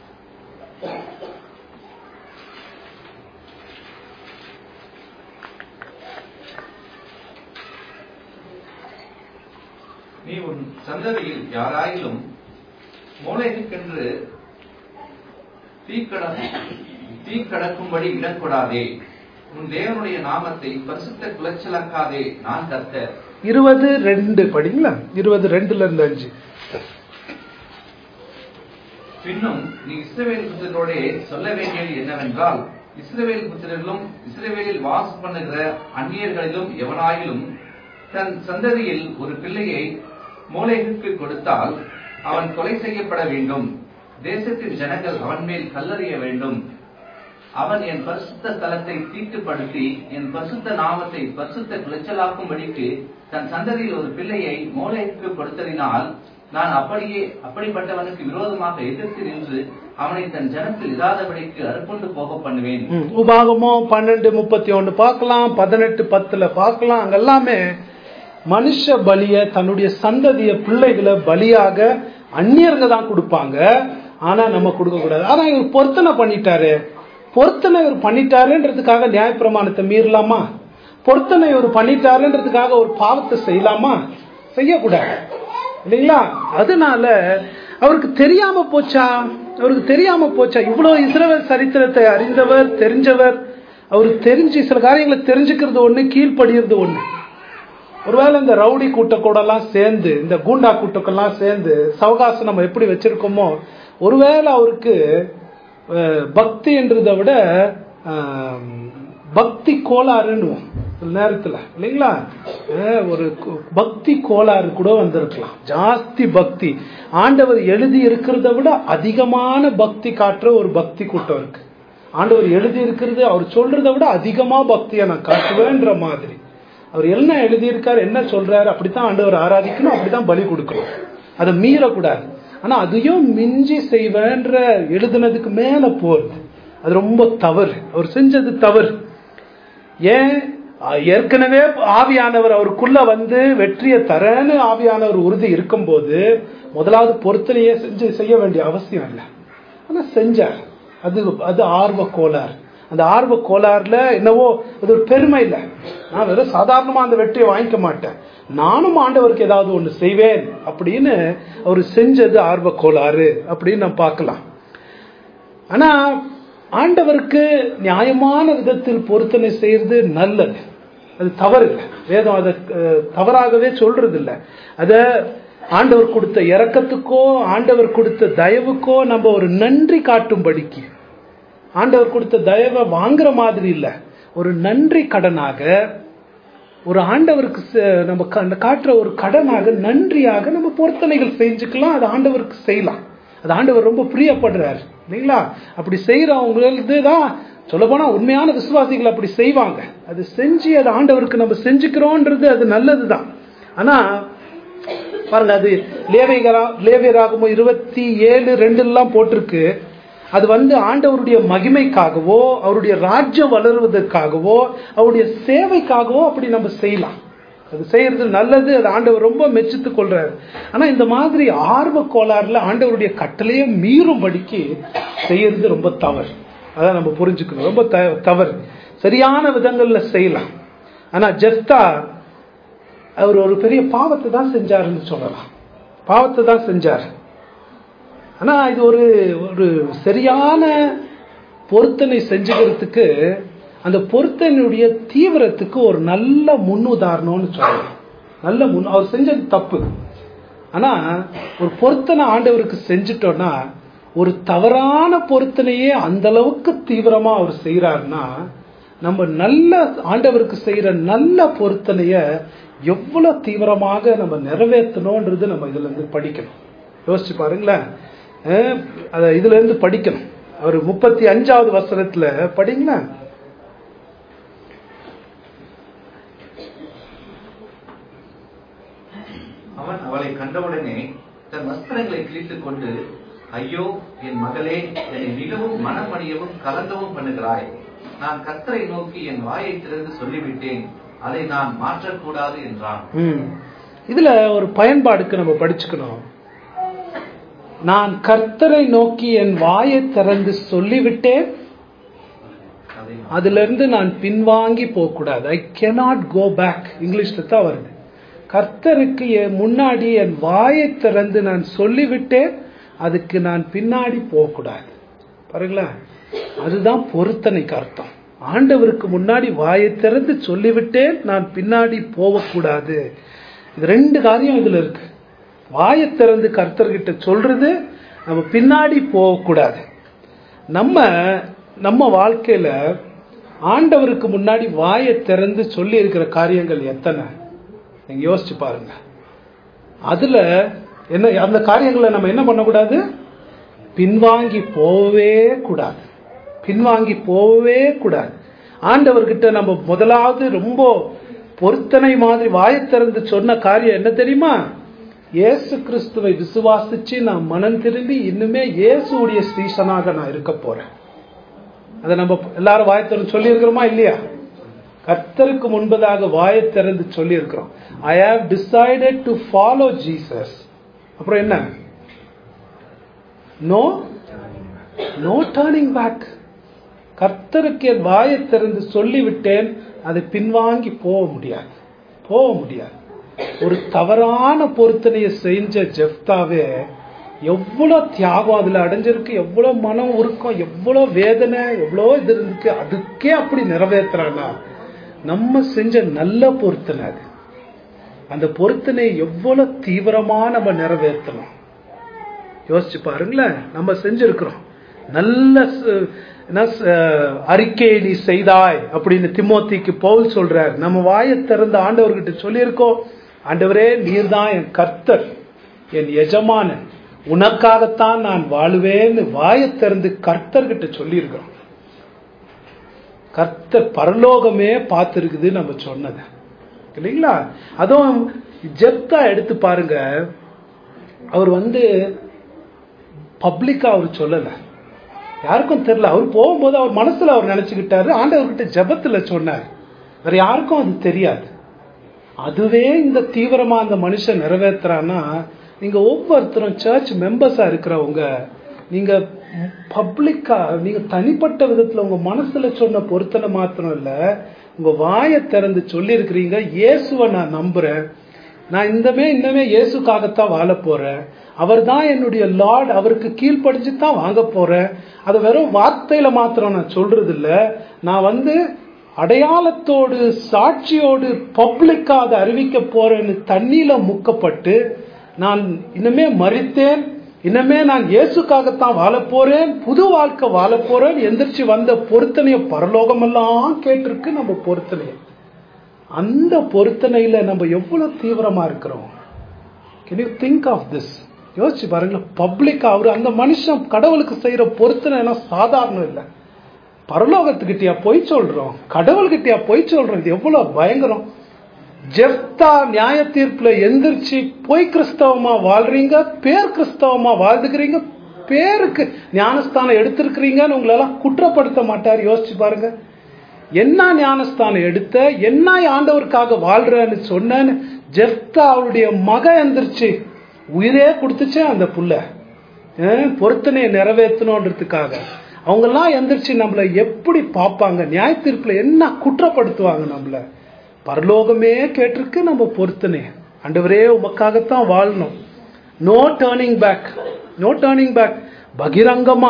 நீ உன் சந்ததியில் யாராயிலும் மூளைக்கென்று தீக்கட தீக்கடக்கும்படி இடம் கொடாதே உன் தேவனுடைய நாமத்தை பரிசுத்த குலைச்சலாக்காதே நான் கர்த்தர் இருபது ரெண்டு படிங்களா இருபது ரெண்டுல இருந்து அஞ்சு பின்னும் நீ இஸ்ரவேல் புத்திரரோடே சொல்ல வேண்டியது என்னவென்றால் இஸ்ரவேல் புத்திரர்களும் இஸ்ரவேலில் வாசம் பண்ணுகிற அந்நியர்களிலும் எவனாயிலும் தன் சந்ததியில் ஒரு பிள்ளையை மூளைக்கு கொடுத்தால் அவன் கொலை செய்யப்பட வேண்டும் தேசத்தின் ஜனங்கள் அவன் மேல் கல்லறிய வேண்டும் அவன் என் பரிசுத்த ஸ்தலத்தை தீட்டுப்படுத்தி என் பரிசுத்த நாமத்தை பரிசுத்த குலைச்சலாக்கும்படிக்கு தன் சந்ததியில் ஒரு பிள்ளையை மோளைக்கு கொடுத்ததினால் நான் அப்படியே அப்படிப்பட்டவனுக்கு விரோதமாக எதிர்த்து நின்று அவனை தன் ஜனத்தில் இராதபடிக்கு அறுப்புண்டு போக பண்ணுவேன் ம், உபாகமம் பன்னெண்டு முப்பத்தி ஒன்னு பார்க்கலாம் பதினெட்டு பத்துல பார்க்கலாம் அங்க எல்லாமே மனுஷ பலிய தன்னுடைய சந்ததிய பிள்ளைகளை பலியாக அந்நியருங்க தான் கொடுப்பாங்க ஆனா நம்ம கொடுக்க கூடாது ஆனா இவர் பொருத்தனை பண்ணிட்டாரு பொருத்தனை இவர் பண்ணிட்டாருன்றதுக்காக நியாயப்பிரமாணத்தை மீறலாமா பொருத்தனை இவர் பண்ணிட்டாருன்றதுக்காக ஒரு பாவத்தை செய்யலாமா செய்யக்கூடாது இல்லைங்களா அதனால அவருக்கு தெரியாம போச்சா அவருக்கு தெரியாம போச்சா இவ்வளவு இஸ்ரவேல் சரித்திரத்தை அறிந்தவர் தெரிஞ்சவர் அவருக்கு தெரிஞ்சு சில காரியங்களை தெரிஞ்சுக்கிறது ஒண்ணு கீழ்ப்படிகிறது ஒண்ணு ஒருவேளை இந்த ரவுடி கூட்டக்கூடலாம் சேர்ந்து இந்த கூண்டா கூட்டக்கெல்லாம் சேர்ந்து சவகாசம் நம்ம எப்படி வச்சிருக்கோமோ ஒருவேளை அவருக்கு அஹ், பக்தின்றதை விட ஆம், பக்தி கோளாறுன்னுவோம் சில நேரத்துல இல்லைங்களா அஹ், ஒரு கு- பக்தி கோளாறு கூட வந்திருக்கலாம் ஜாஸ்தி பக்தி ஆண்டவர் எழுதி இருக்கிறத விட அதிகமான பக்தி காட்டுற ஒரு பக்தி கூட்டம் இருக்கு ஆண்டவர் எழுதி இருக்கிறது அவர் சொல்றதை விட அதிகமா பக்தியை நான் காட்டுவேன்ற மாதிரி அவர் என்ன எழுதியிருக்காரு என்ன சொல்றாரு அப்படித்தான் ஆண்டவர் ஆராதிக்கணும் அப்படித்தான் பலி கொடுக்கணும் அதை மீறக்கூடாது ஆனா அதையும் மிஞ்சி செய்வேன்ற எழுதுனதுக்கு மேல போறது அது ரொம்ப தவறு அவர் செஞ்சது தவறு ஏன் அஹ், ஏற்கனவே ஆவியானவர் அவருக்குள்ள வந்து வெற்றியை தரேன்னு ஆவியானவர் உறுதி இருக்கும்போது முதலாவது பொருத்தனையே செஞ்சு செய்ய வேண்டிய அவசியம் இல்லை ஆனா செஞ்சார் அது அது ஆர்வ கோளாறு அந்த ஆர்வ கோளாறுல என்னவோ அது ஒரு பெருமை இல்லை நான் வெறும் சாதாரணமா அந்த வெற்றியை வாங்கிக்க மாட்டேன் நானும் ஆண்டவருக்கு ஏதாவது ஒண்ணு செய்வேன் அப்படின்னு அவர் செஞ்சது ஆர்வ கோளாறு அப்படின்னு நம்ம பார்க்கலாம் ஆனா ஆண்டவருக்கு நியாயமான விதத்தில் பொருத்தனை செய்யறது நல்லது அது தவறு இல்லை வேதம் அதை அஹ், தவறாகவே சொல்றது இல்லை அத ஆண்டவர் கொடுத்த இரக்கத்துக்கோ ஆண்டவர் கொடுத்த தயவுக்கோ நம்ம ஒரு நன்றி காட்டும்படிக்கு ஆண்டவர் கொடுத்த தயவை வாங்குற மாதிரி இல்ல ஒரு நன்றி கடனாக ஒரு ஆண்டவருக்கு ச- நம்ம க- காட்டுற ஒரு கடனாக நன்றியாக நம்ம பொருத்தனைகள் செஞ்சுக்கலாம் அது ஆண்டவருக்கு செய்யலாம் அது ஆண்டவர் ரொம்ப பிரியப்படுறாரு இல்லைங்களா அப்படி செய்யறவங்களுக்கு தான் சொல்ல போனா உண்மையான விசுவாசிகள் அப்படி செய்வாங்க அது செஞ்சு அது ஆண்டவருக்கு நம்ம செஞ்சுக்கிறோன்றது அது நல்லதுதான் ஆனா பாருங்க அது லேவைகரா லேவியராகமோ இருபத்தி ஏழு ரெண்டு எல்லாம் போட்டிருக்கு அது வந்து ஆண்டவருடைய மகிமைக்காகவோ அவருடைய ராஜ்யம் வளருவதற்காகவோ அவருடைய சேவைக்காகவோ அப்படி நம்ம செய்யலாம் அது செய்யறது நல்லது அது ஆண்டவர் ரொம்ப மெச்சித்து கொள்றாரு ஆனா இந்த மாதிரி ஆர்வ கோளாறுல ஆண்டவருடைய கட்டளையே மீறும்படிக்கு செய்யறது ரொம்ப தவறு அதான் நம்ம புரிஞ்சுக்கணும் ரொம்ப த- தவறு சரியான விதங்கள்ல செய்யலாம் ஆனா ஜெஸ்தா அவர் ஒரு பெரிய பாவத்தை தான் செஞ்சாருன்னு சொல்லலாம் பாவத்தை தான் செஞ்சார் ஆனா இது ஒரு ஒரு சரியான பொருத்தனை செஞ்சுக்கிறதுக்கு அந்த பொருத்தனுடைய தீவிரத்துக்கு ஒரு நல்ல முன் உதாரணம்னு சொல்லலாம் நல்ல முன் அவர் செஞ்சது தப்பு ஆனா ஒரு பொருத்தனை ஆண்டவருக்கு செஞ்சுட்டோம்னா ஒரு தவறான பொருத்தனையே அந்த அளவுக்கு தீவிரமா அவர் செய்யறாருன்னா நம்ம நல்ல ஆண்டவருக்கு செய்யற நல்ல பொருத்தனைய எவ்வளவு தீவிரமாக நம்ம நிறைவேற்றணும்ன்றது நம்ம இதுல இருந்து படிக்கணும் யோசிச்சு பாருங்களேன் அஹ் அத இதுல இருந்து படிக்கணும் அவர் முப்பத்தி அஞ்சாவது வசனத்துல படிங்களேன் அவன் அவளை கண்டவுடனே தன் வஸ்திரங்களை கிழித்துக் கொண்டு ஐயோ என் மகளே என்னை மிகவும் மனமடியவும் கலங்கவும் பண்ணுகிறாய் நான் கர்த்தரை நோக்கி என் வாயை திறந்து சொல்லிவிட்டேன் அதை நான் மாற்றக்கூடாது என்றான் ம். இதுல ஒரு பயன்பாடுக்கு நம்ம படிச்சுக்கணும் நான் கர்த்தரை நோக்கி என் வாயை திறந்து சொல்லிவிட்டேன் அதை அதுல இருந்து நான் பின்வாங்கி போக கூடாது ஐ cannot கோ பேக் இங்கிலீஷ்ல தான் வருது கர்த்தருக்கு என் முன்னாடி என் வாயை திறந்து நான் சொல்லிவிட்டேன் அதுக்கு நான் பின்னாடி போகக்கூடாது பாருங்களேன் அதுதான் பொருத்தனைக்கு அர்த்தம் ஆண்டவருக்கு முன்னாடி வாயை திறந்து சொல்லிவிட்டேன் நான் பின்னாடி போகக்கூடாது இது ரெண்டு காரியம் இதுல இருக்கு வாயை திறந்து கர்த்தர்கிட்ட சொல்றது நம்ம பின்னாடி போகக்கூடாது நம்ம நம்ம வாழ்க்கையில ஆண்டவருக்கு முன்னாடி வாயை திறந்து சொல்லி இருக்கிற காரியங்கள் எத்தனை நீங்க யோசிச்சு பாருங்க அதுல என்ன அந்த காரியங்களை நம்ம என்ன பண்ணக்கூடாது பின்வாங்கி போகவே கூடாது பின்வாங்கி போகவே கூடாது ஆண்டவர்கிட்ட நம்ம முதலாவது ரொம்ப பொருத்தனை மாதிரி வாயை திறந்து சொன்ன காரியம் என்ன தெரியுமா இயேசு கிறிஸ்துவை விசுவாசிச்சு நான் மனம் திரும்பி இன்னுமே இயேசுடைய சீசனாக நான் இருக்க போறேன் அதை நம்ம எல்லாரும் வாயை திறந்து சொல்லி இருக்கிறோமா இல்லையா கர்த்தருக்கு முன்பதாக வாயை திறந்து சொல்லி இருக்கிறோம் I have decided to follow Jesus அப்புறம் என்ன நோ நோ டர்னிங் பேக் கர்த்தருக்கு என் வாயை திறந்து சொல்லிவிட்டேன் அதை பின்வாங்கி போக முடியாது போக முடியாது ஒரு தவறான பொருத்தனையை செஞ்ச ஜெப்தாவே எவ்வளவு தியாகம் அதுல அடைஞ்சிருக்கு எவ்வளவு மனம் உருக்கம் எவ்வளவு வேதனை எவ்வளவு இது இருக்கு அதுக்கே அப்படி நிறைவேற்றுறானா நம்ம செஞ்ச நல்ல பொருத்தனை அது அந்த பொருத்தனை எவ்வளவு தீவிரமா நம்ம நிறைவேற்றணும் யோசிச்சு பாருங்களேன் நம்ம செஞ்சிருக்கிறோம் நல்ல ச- என்ன ச- அறிக்கையை நீ செய்தாய் அப்படின்னு திமோத்திக்கு பவுல் சொல்றார் நம்ம வாயை திறந்த ஆண்டவர்கிட்ட சொல்லியிருக்கோம் ஆண்டவரே நீர்தான் என் கர்த்தர் என் எஜமானன் உனக்காகத்தான் நான் வாழுவேன்னு வாயை திறந்து கர்த்தர்கிட்ட சொல்லியிருக்கிறோம் கர்த்தர் பரலோகமே பார்த்திருக்குது நம்ம சொன்னது இல்லைங்களா அதுவும் ஜெப்தா எடுத்து பாருங்க அவர் வந்து பப்ளிக்கா அவர் சொல்லல யாருக்கும் தெரியல அவர் போகும்போது அவர் மனசுல அவர் நினைச்சுக்கிட்டாரு ஆண்டவர்கிட்ட ஜெபத்துல சொன்னார் வேற யாருக்கும் அது தெரியாது அதுவே இந்த தீவிரமா அந்த மனுஷன் நிறைவேற்றுறான்னா நீங்க ஒவ்வொருத்தரும் சர்ச் மெம்பர்ஸா இருக்கிறவங்க நீங்க பப்ளிக்கா நீங்க தனிப்பட்ட விதத்துல உங்க மனசுல சொன்ன பொருத்தனை மாத்திரம் இல்ல உங்க வாயை திறந்து சொல்லி இருக்கிறீங்க இயேசுவை நான் நம்புறேன் நான் இந்தமே இன்னமே இயேசுக்காகத்தான் வாழ போறேன் அவர் தான் என்னுடைய லார்ட் அவருக்கு கீழ்ப்படிஞ்சு தான் வாங்க போறேன் அது வெறும் வார்த்தையில மாத்திரம் நான் சொல்றது இல்ல நான் வந்து அடையாளத்தோடு சாட்சியோடு பப்ளிக்கா அதை அறிவிக்க போறேன்னு தண்ணியில முக்கப்பட்டு நான் இன்னமே மறித்தேன் இன்னமே நான் இயேசுக்காகத்தான் வாழ போறேன் புது வாழ்க்கை வாழ போறேன் எந்திரிச்சு வந்த பொருத்தனைய பரலோகமெல்லாம் கேட்டிருக்கு நம்ம பொருத்தனைய அந்த பொருத்தனையில நம்ம எவ்வளவு தீவிரமா இருக்கிறோம் can you think of this யோசிச்சு பாருங்களேன் பப்ளிக் அவரு அந்த மனுஷன் கடவுளுக்கு செய்யற பொருத்தனை சாதாரணம் இல்லை பரலோகத்துக்கிட்டயா பொய் சொல்றோம் கடவுள்கிட்டயா பொய் சொல்றோம் இது எவ்வளவு பயங்கரம் ஜெப்தா நியாய தீர்ப்புல எந்திரிச்சு பொய் கிறிஸ்தவமா வாழ்றீங்க பேர் கிறிஸ்தவமா வாழ்ந்துக்கிறீங்க பேருக்கு ஞானஸ்தானம் எடுத்திருக்கிறீங்கன்னு உங்களெல்லாம் குற்றப்படுத்த மாட்டார் யோசிச்சு பாருங்க என்ன ஞானஸ்தானம் எடுத்த என்ன ஆண்டவருக்காக வாழ்றன்னு சொன்னேன்னு ஜெப்தா அவருடைய மக எந்திரிச்சு உயிரே கொடுத்துச்சு அந்த புள்ள அஹ் பொருத்தனையை நிறைவேற்றணுன்றதுக்காக அவங்கெல்லாம் எந்திரிச்சு நம்மளை எப்படி பார்ப்பாங்க நியாய தீர்ப்புல என்ன குற்றப்படுத்துவாங்க நம்மள பரலோகமே கேட்டிருக்கு நம்ம பொருத்தனை ஆண்டவரே உமக்காகத்தான் வாழணும் no turning back no turning back பகிரங்கமா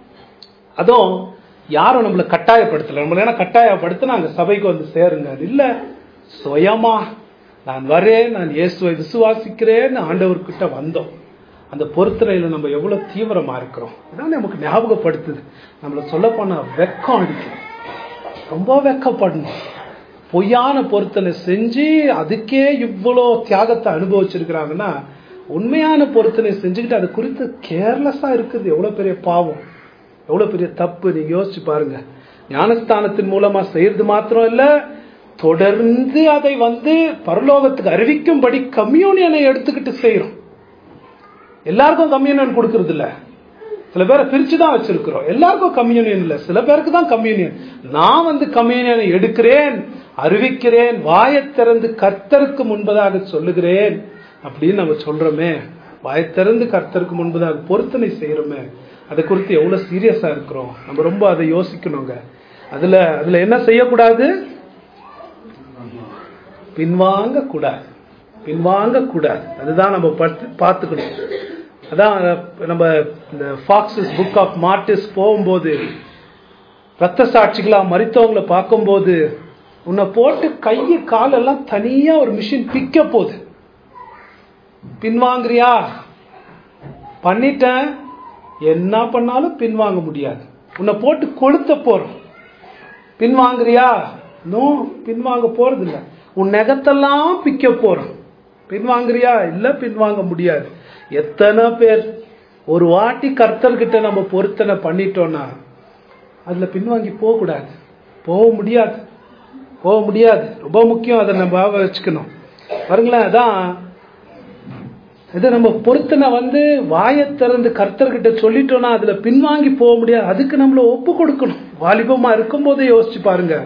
அதுவும் யாரும் நம்மளை கட்டாயப்படுத்தல நம்மள ஏன்னா கட்டாயப்படுத்தினா அங்க சபைக்கு வந்து சேருங்க அது இல்ல சுயமா நான் வரேன் நான் இயேசுவை விசுவாசிக்கிறேன்னு ஆண்டவர்கிட்ட வந்தோம் அந்த பொருத்தனையில நம்ம எவ்வளவு தீவிரமா இருக்கிறோம் இதான் நமக்கு ஞாபகப்படுத்துது நம்மள சொல்ல போனா வெக்கம் அடிக்கும் ரொம்ப வெக்கப்படணும் பொய்யான பொருத்தனை செஞ்சு அதுக்கே இவ்வளோ தியாகத்தை அனுபவிச்சிருக்கிறாங்கன்னா உண்மையான பொருத்தனை செஞ்சுக்கிட்டு அது குறித்து கேர்லெஸ்ஸா இருக்குது எவ்வளவு பெரிய பாவம் எவ்வளவு பெரிய தப்பு நீங்க யோசிச்சு பாருங்க ஞானஸ்தானத்தின் மூலமா செய்யறது மாத்திரம் இல்ல தொடர்ந்து அதை வந்து பரலோகத்துக்கு அறிவிக்கும்படி கம்யூனியனை எடுத்துக்கிட்டு செய்யறோம் எல்லாருக்கும் கம்யூனியன் கொடுக்கறது இல்ல சில பேரை பிரிச்சு தான் வச்சிருக்கிறோம் எல்லாருக்கும் கம்யூனியன் இல்ல சில பேருக்கு தான் கம்யூனியன் நான் வந்து கம்யூனியனை எடுக்கிறேன் அறிவிக்கிறேன் வாயை திறந்து கர்த்தருக்கு முன்பதாக சொல்லுகிறேன் அப்படின்னு நம்ம சொல்றோமே வாயை திறந்து கர்த்தருக்கு முன்பதாக பொருத்தனை செய்யறோமே அதை குறித்து எவ்வளவு சீரியஸா இருக்கிறோம் நம்ம ரொம்ப அதை யோசிக்கணுங்க அதுல அதுல என்ன செய்யக்கூடாது பின்வாங்க கூடாது பின்வாங்க கூடாது அதுதான் நம்ம பத்து- பார்த்துக்கணும் அதான் நம்ம இந்த ஃபாக்ஸஸ் புக் ஆஃப் மார்டிஸ் போகும்போது ரத்த சாட்சிகளா மறித்தவங்களை பார்க்கும்போது உன்னை போட்டு கையை காலெல்லாம் தனியா ஒரு மிஷின் பிக்க போகுது பின்வாங்குறியா பண்ணிட்டேன் என்ன பண்ணாலும் பின்வாங்க முடியாது உன்னை போட்டு கொளுத்த போறோம் பின்வாங்குறியா நோ பின்வாங்க போறது இல்ல உன் நெகத்தெல்லாம் பிக்க போறோம் பின்வாங்குறியா இல்ல பின்வாங்க முடியாது எத்தனை பேர் ஒரு வாட்டி கர்த்தர்கிட்ட நம்ம பொருத்தனை பண்ணிட்டோம்னா அதுல பின்வாங்கி போக கூடாது போக முடியாது போக முடியாது ரொம்ப முக்கியம் அதை நம்ம ஞாபகம் வச்சுக்கணும் பாருங்களேன் அதான் இது நம்ம பொருத்தனை வந்து வாயை திறந்து கர்த்தர்கிட்ட சொல்லிட்டோம்னா அதுல பின்வாங்கி போக முடியாது அதுக்கு நம்மள ஒப்பு கொடுக்கணும் வாலிபமா இருக்கும்போதே யோசிச்சு பாருங்க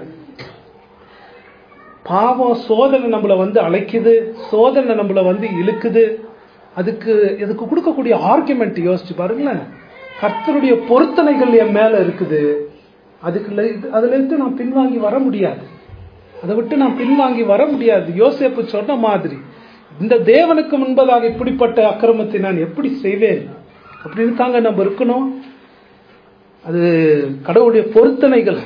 பாவம் சோதனை நம்மள வந்து அழைக்குது சோதனை நம்மள வந்து இழுக்குது அதுக்கு இதுக்கு கொடுக்கக்கூடிய ஆர்குமெண்ட் யோசிச்சு பாருங்களேன் கர்த்தருடைய பொருத்தனைகள் என் மேல இருக்குது அதுக்கு ல- அதுல இருந்து நான் பின்வாங்கி வர முடியாது அதை விட்டு நான் பின்வாங்கி வர முடியாது யோசேப்பு சொன்ன மாதிரி இந்த தேவனுக்கு முன்பதாக இப்படிப்பட்ட அக்கிரமத்தை நான் எப்படி செய்வேன் அப்படின்னு தாங்க நம்ம இருக்கணும் அது கடவுளுடைய பொருத்தனைகள்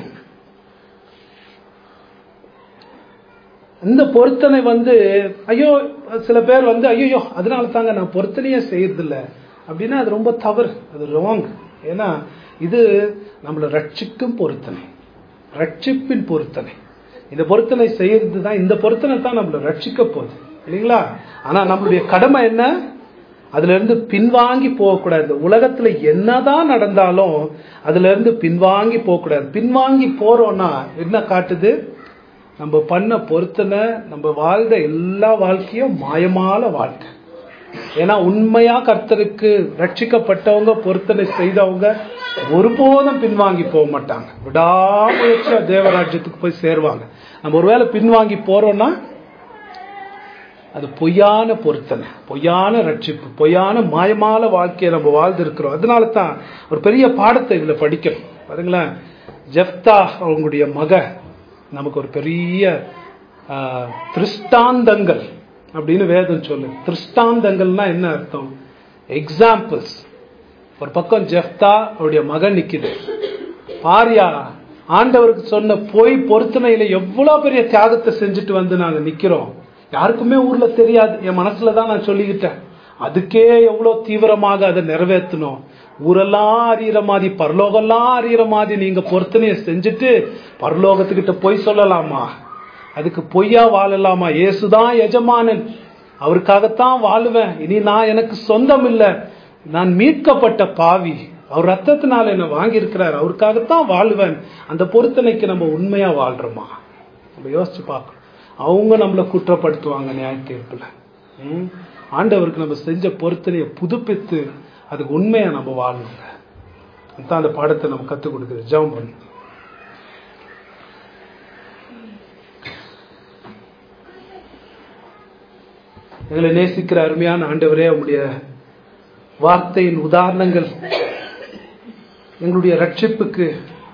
இந்த பொருத்தனை வந்து ஐயோ சில பேர் வந்து ஐயோ அதனால தாங்க நான் பொருத்தனையே செய்யறதில்ல அப்படின்னா அது ரொம்ப தவறு அது ராங் ஏன்னா இது நம்மளை ரட்சிக்கும் பொருத்தனை ரட்சிப்பின் பொருத்தனை இந்த பொருத்தனை செய்யறது தான் இந்த பொருத்தனை தான் நம்மளை ரட்சிக்க போகுது இல்லைங்களா ஆனா நம்மளுடைய கடமை என்ன அதுல இருந்து பின்வாங்கி போகக்கூடாது இந்த உலகத்துல என்னதான் நடந்தாலும் அதுல இருந்து பின்வாங்கி போகக்கூடாது பின்வாங்கி போறோம்னா என்ன காட்டுது நம்ம பண்ண பொருத்தனை நம்ம வாழ்ந்த எல்லா வாழ்க்கையும் மாயமான வாழ்க்கை ஏன்னா உண்மையா கர்த்தருக்கு ரட்சிக்கப்பட்டவங்க பொருத்தனை செய்தவங்க ஒருபோதும் பின்வாங்கி போக மாட்டாங்க விடாமுயற்சியா தேவராஜ்யத்துக்கு போய் சேருவாங்க நம்ம ஒருவேளை பின்வாங்கி போறோம்னா அது பொய்யான பொருத்தனை பொய்யான ரட்சிப்பு பொய்யான மாயமான வாழ்க்கையை நம்ம வாழ்ந்திருக்கிறோம் அதனால தான் ஒரு பெரிய பாடத்தை இதுல படிக்கணும் பாருங்களேன் ஜெப்தா அவங்களுடைய மக நமக்கு ஒரு பெரிய ஆ, திருஷ்டாந்தங்கள் அப்படின்னு வேதம் சொல்லு திருஷ்டாந்தங்கள்னா என்ன அர்த்தம் எக்ஸாம்பிள்ஸ் ஒரு பக்கம் ஜெப்தா அவருடைய மகன் நிக்குது பாரியா ஆண்டவருக்கு சொன்ன பொய் பொருத்தனையில எவ்வளவு பெரிய தியாகத்தை செஞ்சுட்டு வந்து நாங்க நிக்கிறோம் யாருக்குமே ஊர்ல தெரியாது என் மனசுல தான் நான் சொல்லிக்கிட்டேன் அதுக்கே எவ்வளவு தீவிரமாக அதை நிறைவேற்றணும் ஊரெல்லாம் அறியிற மாதிரி பரலோகம்லாம் அறியிற மாதிரி நீங்க பொருத்தனையை செஞ்சுட்டு பரலோகத்துக்கிட்ட பொய் சொல்லலாமா அதுக்கு பொய்யா வாழலாமா இயேசுதான் எஜமானன் அவருக்காகத்தான் வாழுவேன் இனி நான் எனக்கு சொந்தம் இல்லை நான் மீட்கப்பட்ட பாவி அவர் ரத்தத்தினால என்ன வாங்கியிருக்கிறார் அவருக்காகத்தான் வாழுவேன் அந்த பொருத்தனைக்கு நம்ம உண்மையா வாழ்றோமா நம்ம யோசிச்சு பார்க்கணும் அவங்க நம்மளை குற்றப்படுத்துவாங்க நியாய தீர்ப்புல ம்? ஆண்டவருக்கு நம்ம செஞ்ச பொருத்தனையை புதுப்பித்து அதுக்கு உண்மையா நம்ம வாழணுங்க அதான் அந்த பாடத்தை நம்ம கத்துக் கொடுக்குது ஜெபம் பண்ணு எங்களை நேசிக்கிற அருமையான ஆண்டவரே உங்களுடைய வார்த்தையின் உதாரணங்கள் எங்களுடைய ரட்சிப்புக்கு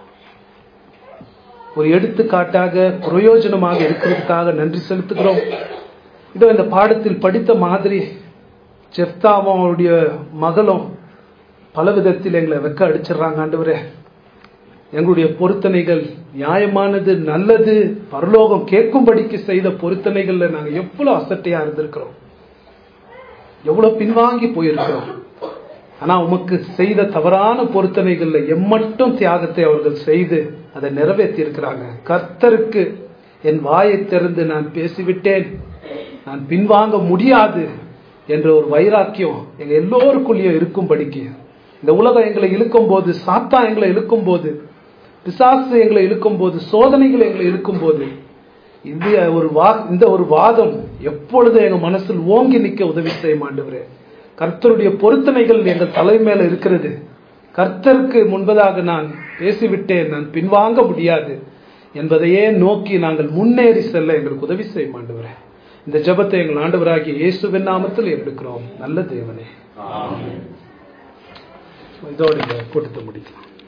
ஒரு எடுத்துக்காட்டாக பிரயோஜனமாக இருக்கிறதுக்காக நன்றி செலுத்துகிறோம் இதோ இந்த பாடத்தில் படித்த மாதிரி செப்தாவும் அவருடைய மகளும் பல விதத்தில் எங்களை வெக்க அடிச்சிடுறாங்க ஆண்டவரே எங்களுடைய பொருத்தனைகள் நியாயமானது நல்லது பரலோகம் கேட்கும்படிக்கு செய்த பொருத்தனைகள்ல நாங்க எவ்வளவு அசட்டையா இருந்திருக்கிறோம் எவ்வளவு பின்வாங்கி போயிருக்கிறோம் ஆனா உமக்கு செய்த தவறான பொருத்தனைகள்ல எம்மட்டும் தியாகத்தை அவர்கள் செய்து அதை நிறைவேற்றி இருக்கிறாங்க கர்த்தருக்கு என் வாயை திறந்து நான் பேசிவிட்டேன் நான் பின்வாங்க முடியாது என்ற ஒரு வைராக்கியம் எங்க எல்லோருக்குள்ளேயும் இருக்கும்படிக்கு இந்த உலகம் எங்களை இழுக்கும் போது சாத்தா எங்களை இழுக்கும் போது பிசாசு எங்களை இழுக்கும் போது சோதனைகள் எங்களை இழுக்கும் போது இது ஒரு வா இந்த ஒரு வாதம் எப்பொழுதும் எங்க மனசில் ஓங்கி நிற்க உதவி செய்ய மாண்டவரே கர்த்தருடைய பொருத்தனைகள் எங்கள் தலைமையில இருக்கிறது கர்த்தருக்கு முன்பதாக நான் பேசிவிட்டேன் நான் பின்வாங்க முடியாது என்பதையே நோக்கி நாங்கள் முன்னேறி செல்ல எங்களுக்கு உதவி செய்ய மாண்டவரே இந்த ஜெபத்தை எங்கள் ஆண்டவராகிய இயேசுவின் நாமத்தில் எடுக்கிறோம் நல்ல தேவனே இதோட இந்த கூட்டத்தை முடிக்கலாம்